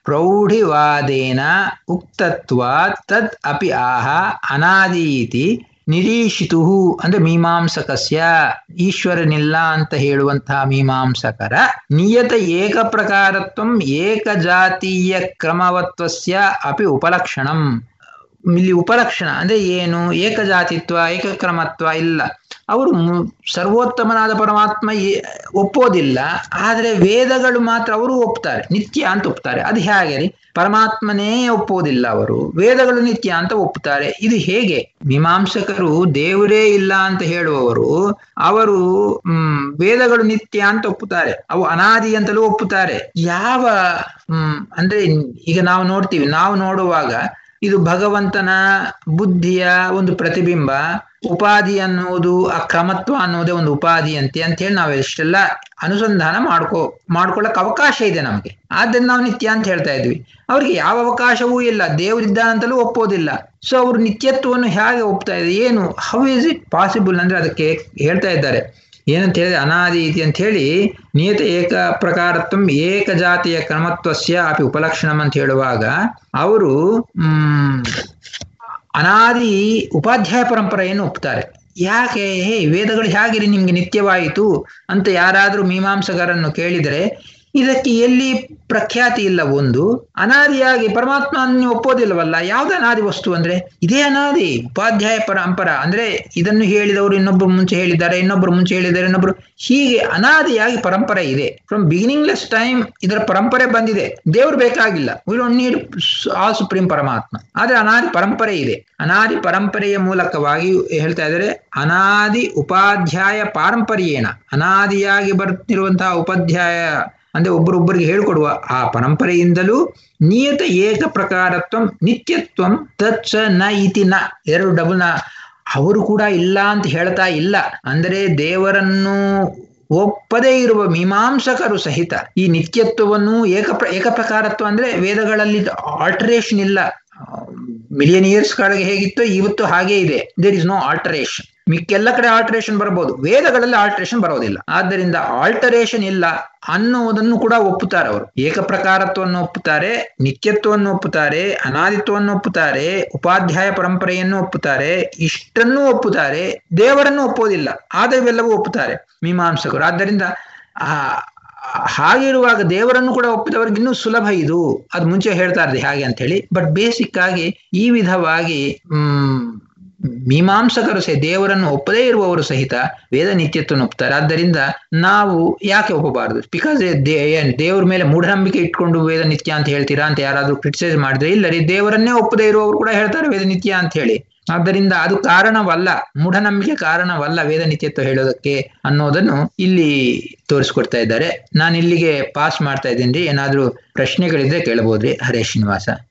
ಪ್ರೌಢಿವಾದೇನ ಉಕ್ತತ್ವ ತದ್ ಅಪಿ ಆಹ ಅನಾದಿ ಇತಿ ನಿರೀಶಿತು ಅಂದ್ರೆ ಮೀಮಾಂಸಕಸ್ಯ ಈಶ್ವರನಿಲ್ಲ ಅಂತ ಹೇಳುವಂತಹ ಮೀಮಾಂಸಕರ ನಿಯತ ಏಕ ಪ್ರಕಾರತ್ವಂ ಏಕ ಜಾತೀಯ ಕ್ರಮವತ್ವಸ್ಯ ಅಪಿ ಉಪಲಕ್ಷಣಂ ಇಲ್ಲಿ ಉಪಲಕ್ಷಣ ಅಂದ್ರೆ ಏನು ಏಕಜಾತಿತ್ವ ಏಕಕ್ರಮತ್ವ ಇಲ್ಲ ಅವರು ಮು- ಸರ್ವೋತ್ತಮನಾದ ಪರಮಾತ್ಮ ಏ- ಒಪ್ಪೋದಿಲ್ಲ ಆದರೆ ವೇದಗಳು ಮಾತ್ರ ಅವರು ಒಪ್ತಾರೆ ನಿತ್ಯ ಅಂತ ಒಪ್ತಾರೆ ಅದು ಹೇಗೆ ರೀ ಪರಮಾತ್ಮನೇ ಒಪ್ಪೋದಿಲ್ಲ ಅವರು ವೇದಗಳು ನಿತ್ಯ ಅಂತ ಒಪ್ಪುತ್ತಾರೆ ಇದು ಹೇಗೆ ಮೀಮಾಂಸಕರು ದೇವರೇ ಇಲ್ಲ ಅಂತ ಹೇಳುವವರು ಅವರು ಹ್ಮ್ ವೇದಗಳು ನಿತ್ಯ ಅಂತ ಒಪ್ಪುತ್ತಾರೆ ಅವು ಅನಾದಿ ಅಂತಲೂ ಒಪ್ಪುತ್ತಾರೆ ಯಾವ ಹ್ಮ್ ಅಂದ್ರೆ ಈಗ ನಾವು ನೋಡ್ತೀವಿ ನಾವು ನೋಡುವಾಗ ಇದು ಭಗವಂತನ ಬುದ್ಧಿಯ ಒಂದು ಪ್ರತಿಬಿಂಬ ಉಪಾಧಿ ಅನ್ನುವುದು ಆ ಕ್ರಮತ್ವ ಅನ್ನೋದೇ ಒಂದು ಉಪಾಧಿ ಅಂತೆ ಅಂತ ಹೇಳಿ ನಾವು ಎಷ್ಟೆಲ್ಲ ಅನುಸಂಧಾನ ಮಾಡ್ಕೋ ಮಾಡ್ಕೊಳ್ಳಕ್ ಅವಕಾಶ ಇದೆ ನಮಗೆ ಆದ್ದರಿಂದ ನಾವು ನಿತ್ಯ ಅಂತ ಹೇಳ್ತಾ ಇದ್ವಿ ಅವ್ರಿಗೆ ಯಾವ ಅವಕಾಶವೂ ಇಲ್ಲ ದೇವರಿದ್ದಾನಂತಲೂ ಒಪ್ಪೋದಿಲ್ಲ ಸೊ ಅವರು ನಿತ್ಯತ್ವವನ್ನು ಹೇಗೆ ಒಪ್ತಾ ಇದೆ ಏನು ಹೌ ಇಸ್ ಇಟ್ ಪಾಸಿಬಲ್ ಅಂದ್ರೆ ಅದಕ್ಕೆ ಹೇಳ್ತಾ ಇದ್ದಾರೆ ಏನಂತ ಹೇಳಿದ್ರೆ ಅನಾದಿ ಇತಿ ಅಂತ ಹೇಳಿ ನಿಯತ ಏಕ ಪ್ರಕಾರತ್ವ ಏಕ ಜಾತಿಯ ಕ್ರಮತ್ವಸ್ಯ ಅಪಿ ಉಪಲಕ್ಷಣಂ ಅಂತ ಹೇಳುವಾಗ ಅವರು ಹ್ಮ್ ಅನಾದಿ ಉಪಾಧ್ಯಾಯ ಪರಂಪರೆಯನ್ನು ಒಪ್ತಾರೆ ಯಾಕೆ ಹೇ ವೇದಗಳು ಹೇಗಿರಿ ನಿಮ್ಗೆ ನಿತ್ಯವಾಯಿತು ಅಂತ ಯಾರಾದ್ರೂ ಮೀಮಾಂಸಕರನ್ನು ಕೇಳಿದರೆ ಇದಕ್ಕೆ ಎಲ್ಲಿ ಪ್ರಖ್ಯಾತಿ ಇಲ್ಲ ಒಂದು ಅನಾದಿಯಾಗಿ ಪರಮಾತ್ಮ ನೀವು ಒಪ್ಪೋದಿಲ್ಲವಲ್ಲ ಯಾವ್ದು ಅನಾದಿ ವಸ್ತು ಅಂದ್ರೆ ಇದೇ ಅನಾದಿ ಉಪಾಧ್ಯಾಯ ಪರಂಪರ ಅಂದ್ರೆ ಇದನ್ನು ಹೇಳಿದವರು ಇನ್ನೊಬ್ರು ಮುಂಚೆ ಹೇಳಿದ್ದಾರೆ ಇನ್ನೊಬ್ರು ಮುಂಚೆ ಹೇಳಿದ್ದಾರೆ ಇನ್ನೊಬ್ರು ಹೀಗೆ ಅನಾದಿಯಾಗಿ ಪರಂಪರೆ ಇದೆ ಫ್ರಮ್ ಬಿಗಿನಿಂಗ್ಲೆಸ್ ಟೈಮ್ ಇದರ ಪರಂಪರೆ ಬಂದಿದೆ ದೇವ್ರು ಬೇಕಾಗಿಲ್ಲ we don't need all supreme ಪರಮಾತ್ಮ ಆದ್ರೆ ಅನಾದಿ ಪರಂಪರೆ ಇದೆ ಅನಾದಿ ಪರಂಪರೆಯ ಮೂಲಕವಾಗಿ ಹೇಳ್ತಾ ಇದ್ದಾರೆ ಅನಾದಿ ಉಪಾಧ್ಯಾಯ ಪಾರಂಪರ್ಯೇಣ ಅನಾದಿಯಾಗಿ ಬರುತ್ತಿರುವಂತಹ ಉಪಾಧ್ಯಾಯ ಅಂದ್ರೆ ಒಬ್ಬರೊಬ್ಬರಿಗೆ ಹೇಳ್ಕೊಡುವ ಆ ಪರಂಪರೆಯಿಂದಲೂ ನಿಯತ ಏಕ ಪ್ರಕಾರತ್ವ ನಿತ್ಯತ್ವಂ ತಚ್ಚ ನ ಇತಿ ನ ಎರಡು ಡಬಲ್ ನ ಅವರು ಕೂಡ ಇಲ್ಲ ಅಂತ ಹೇಳ್ತಾ ಇಲ್ಲ ಅಂದರೆ ದೇವರನ್ನು ಒಪ್ಪದೇ ಇರುವ ಮೀಮಾಂಸಕರು ಸಹಿತ ಈ ನಿತ್ಯತ್ವವನ್ನು ಏಕ ಪ್ರ ಏಕ ಪ್ರಕಾರತ್ವ ಅಂದ್ರೆ ವೇದಗಳಲ್ಲಿ ಆಲ್ಟರೇಷನ್ ಇಲ್ಲ ಮಿಲಿಯನ್ ಇಯರ್ಸ್ ಗಳಿಗೆ ಹೇಗಿತ್ತು ಇವತ್ತು ಹಾಗೇ ಇದೆ ದೇರ್ ಇಸ್ ನೋ ಆಲ್ಟರೇಷನ್ ಮಿಕ್ಕೆಲ್ಲ ಕಡೆ ಆಲ್ಟರೇಷನ್ ಬರಬಹುದು ವೇದಗಳಲ್ಲಿ ಆಲ್ಟರೇಷನ್ ಬರೋದಿಲ್ಲ ಆದ್ದರಿಂದ ಆಲ್ಟರೇಷನ್ ಇಲ್ಲ ಅನ್ನುವುದನ್ನು ಕೂಡ ಒಪ್ಪುತ್ತಾರೆ ಅವರು ಏಕ ಪ್ರಕಾರತ್ವವನ್ನು ಒಪ್ಪುತ್ತಾರೆ ನಿತ್ಯತ್ವವನ್ನು ಒಪ್ಪುತ್ತಾರೆ ಅನಾದಿತ್ವವನ್ನು ಒಪ್ಪುತ್ತಾರೆ ಉಪಾಧ್ಯಾಯ ಪರಂಪರೆಯನ್ನು ಒಪ್ಪುತ್ತಾರೆ ಇಷ್ಟನ್ನು ಒಪ್ಪುತ್ತಾರೆ ದೇವರನ್ನು ಒಪ್ಪೋದಿಲ್ಲ ಆದರೆ ಇವೆಲ್ಲವೂ ಒಪ್ಪುತ್ತಾರೆ ಮೀಮಾಂಸಕರು ಆದ್ದರಿಂದ ಆ ಹಾಗಿರುವಾಗ ದೇವರನ್ನು ಕೂಡ ಒಪ್ಪಿದವರಿಗೆ ಇನ್ನೂ ಸುಲಭ ಇದು ಅದು ಮುಂಚೆ ಹೇಳ್ತಾ ಇರ್ದೆ ಹಾಗೆ ಅಂತ ಹೇಳಿ ಬಟ್ ಬೇಸಿಕ್ ಆಗಿ ಈ ವಿಧವಾಗಿ ಹ್ಮ್ ಮೀಮಾಂಸಕರು ಸಹ ದೇವರನ್ನು ಒಪ್ಪದೇ ಇರುವವರು ಸಹಿತ ವೇದ ನಿತ್ಯತ್ವವನ್ನು ಒಪ್ತಾರೆ ಆದ್ದರಿಂದ ನಾವು ಯಾಕೆ ಒಪ್ಪಬಾರದು ಬಿಕಾಸ್ ದೇವ್ರ ಮೇಲೆ ಮೂಢನಂಬಿಕೆ ಇಟ್ಕೊಂಡು ವೇದ ನಿತ್ಯ ಅಂತ ಹೇಳ್ತೀರಾ ಅಂತ ಯಾರಾದ್ರೂ ಕ್ರಿಟಿಸೈಸ್ ಮಾಡಿದ್ರೆ ಇಲ್ಲ ರೀ ದೇವರನ್ನೇ ಒಪ್ಪದೇ ಇರುವವರು ಕೂಡ ಹೇಳ್ತಾರೆ ವೇದ ನಿತ್ಯ ಅಂತ ಹೇಳಿ ಆದ್ದರಿಂದ ಅದು ಕಾರಣವಲ್ಲ ಮೂಢನಂಬಿಕೆ ಕಾರಣವಲ್ಲ ವೇದ ನಿತ್ಯತ್ವ ಹೇಳೋದಕ್ಕೆ ಅನ್ನೋದನ್ನು ಇಲ್ಲಿ ತೋರಿಸ್ಕೊಡ್ತಾ ಇದ್ದಾರೆ ನಾನು ಇಲ್ಲಿಗೆ ಪಾಸ್ ಮಾಡ್ತಾ ಇದ್ದೀನಿ ಏನಾದ್ರೂ ಪ್ರಶ್ನೆಗಳಿದ್ರೆ ಕೇಳಬಹುದ್ರಿ ಹರೇ ಶ್ರೀನಿವಾಸ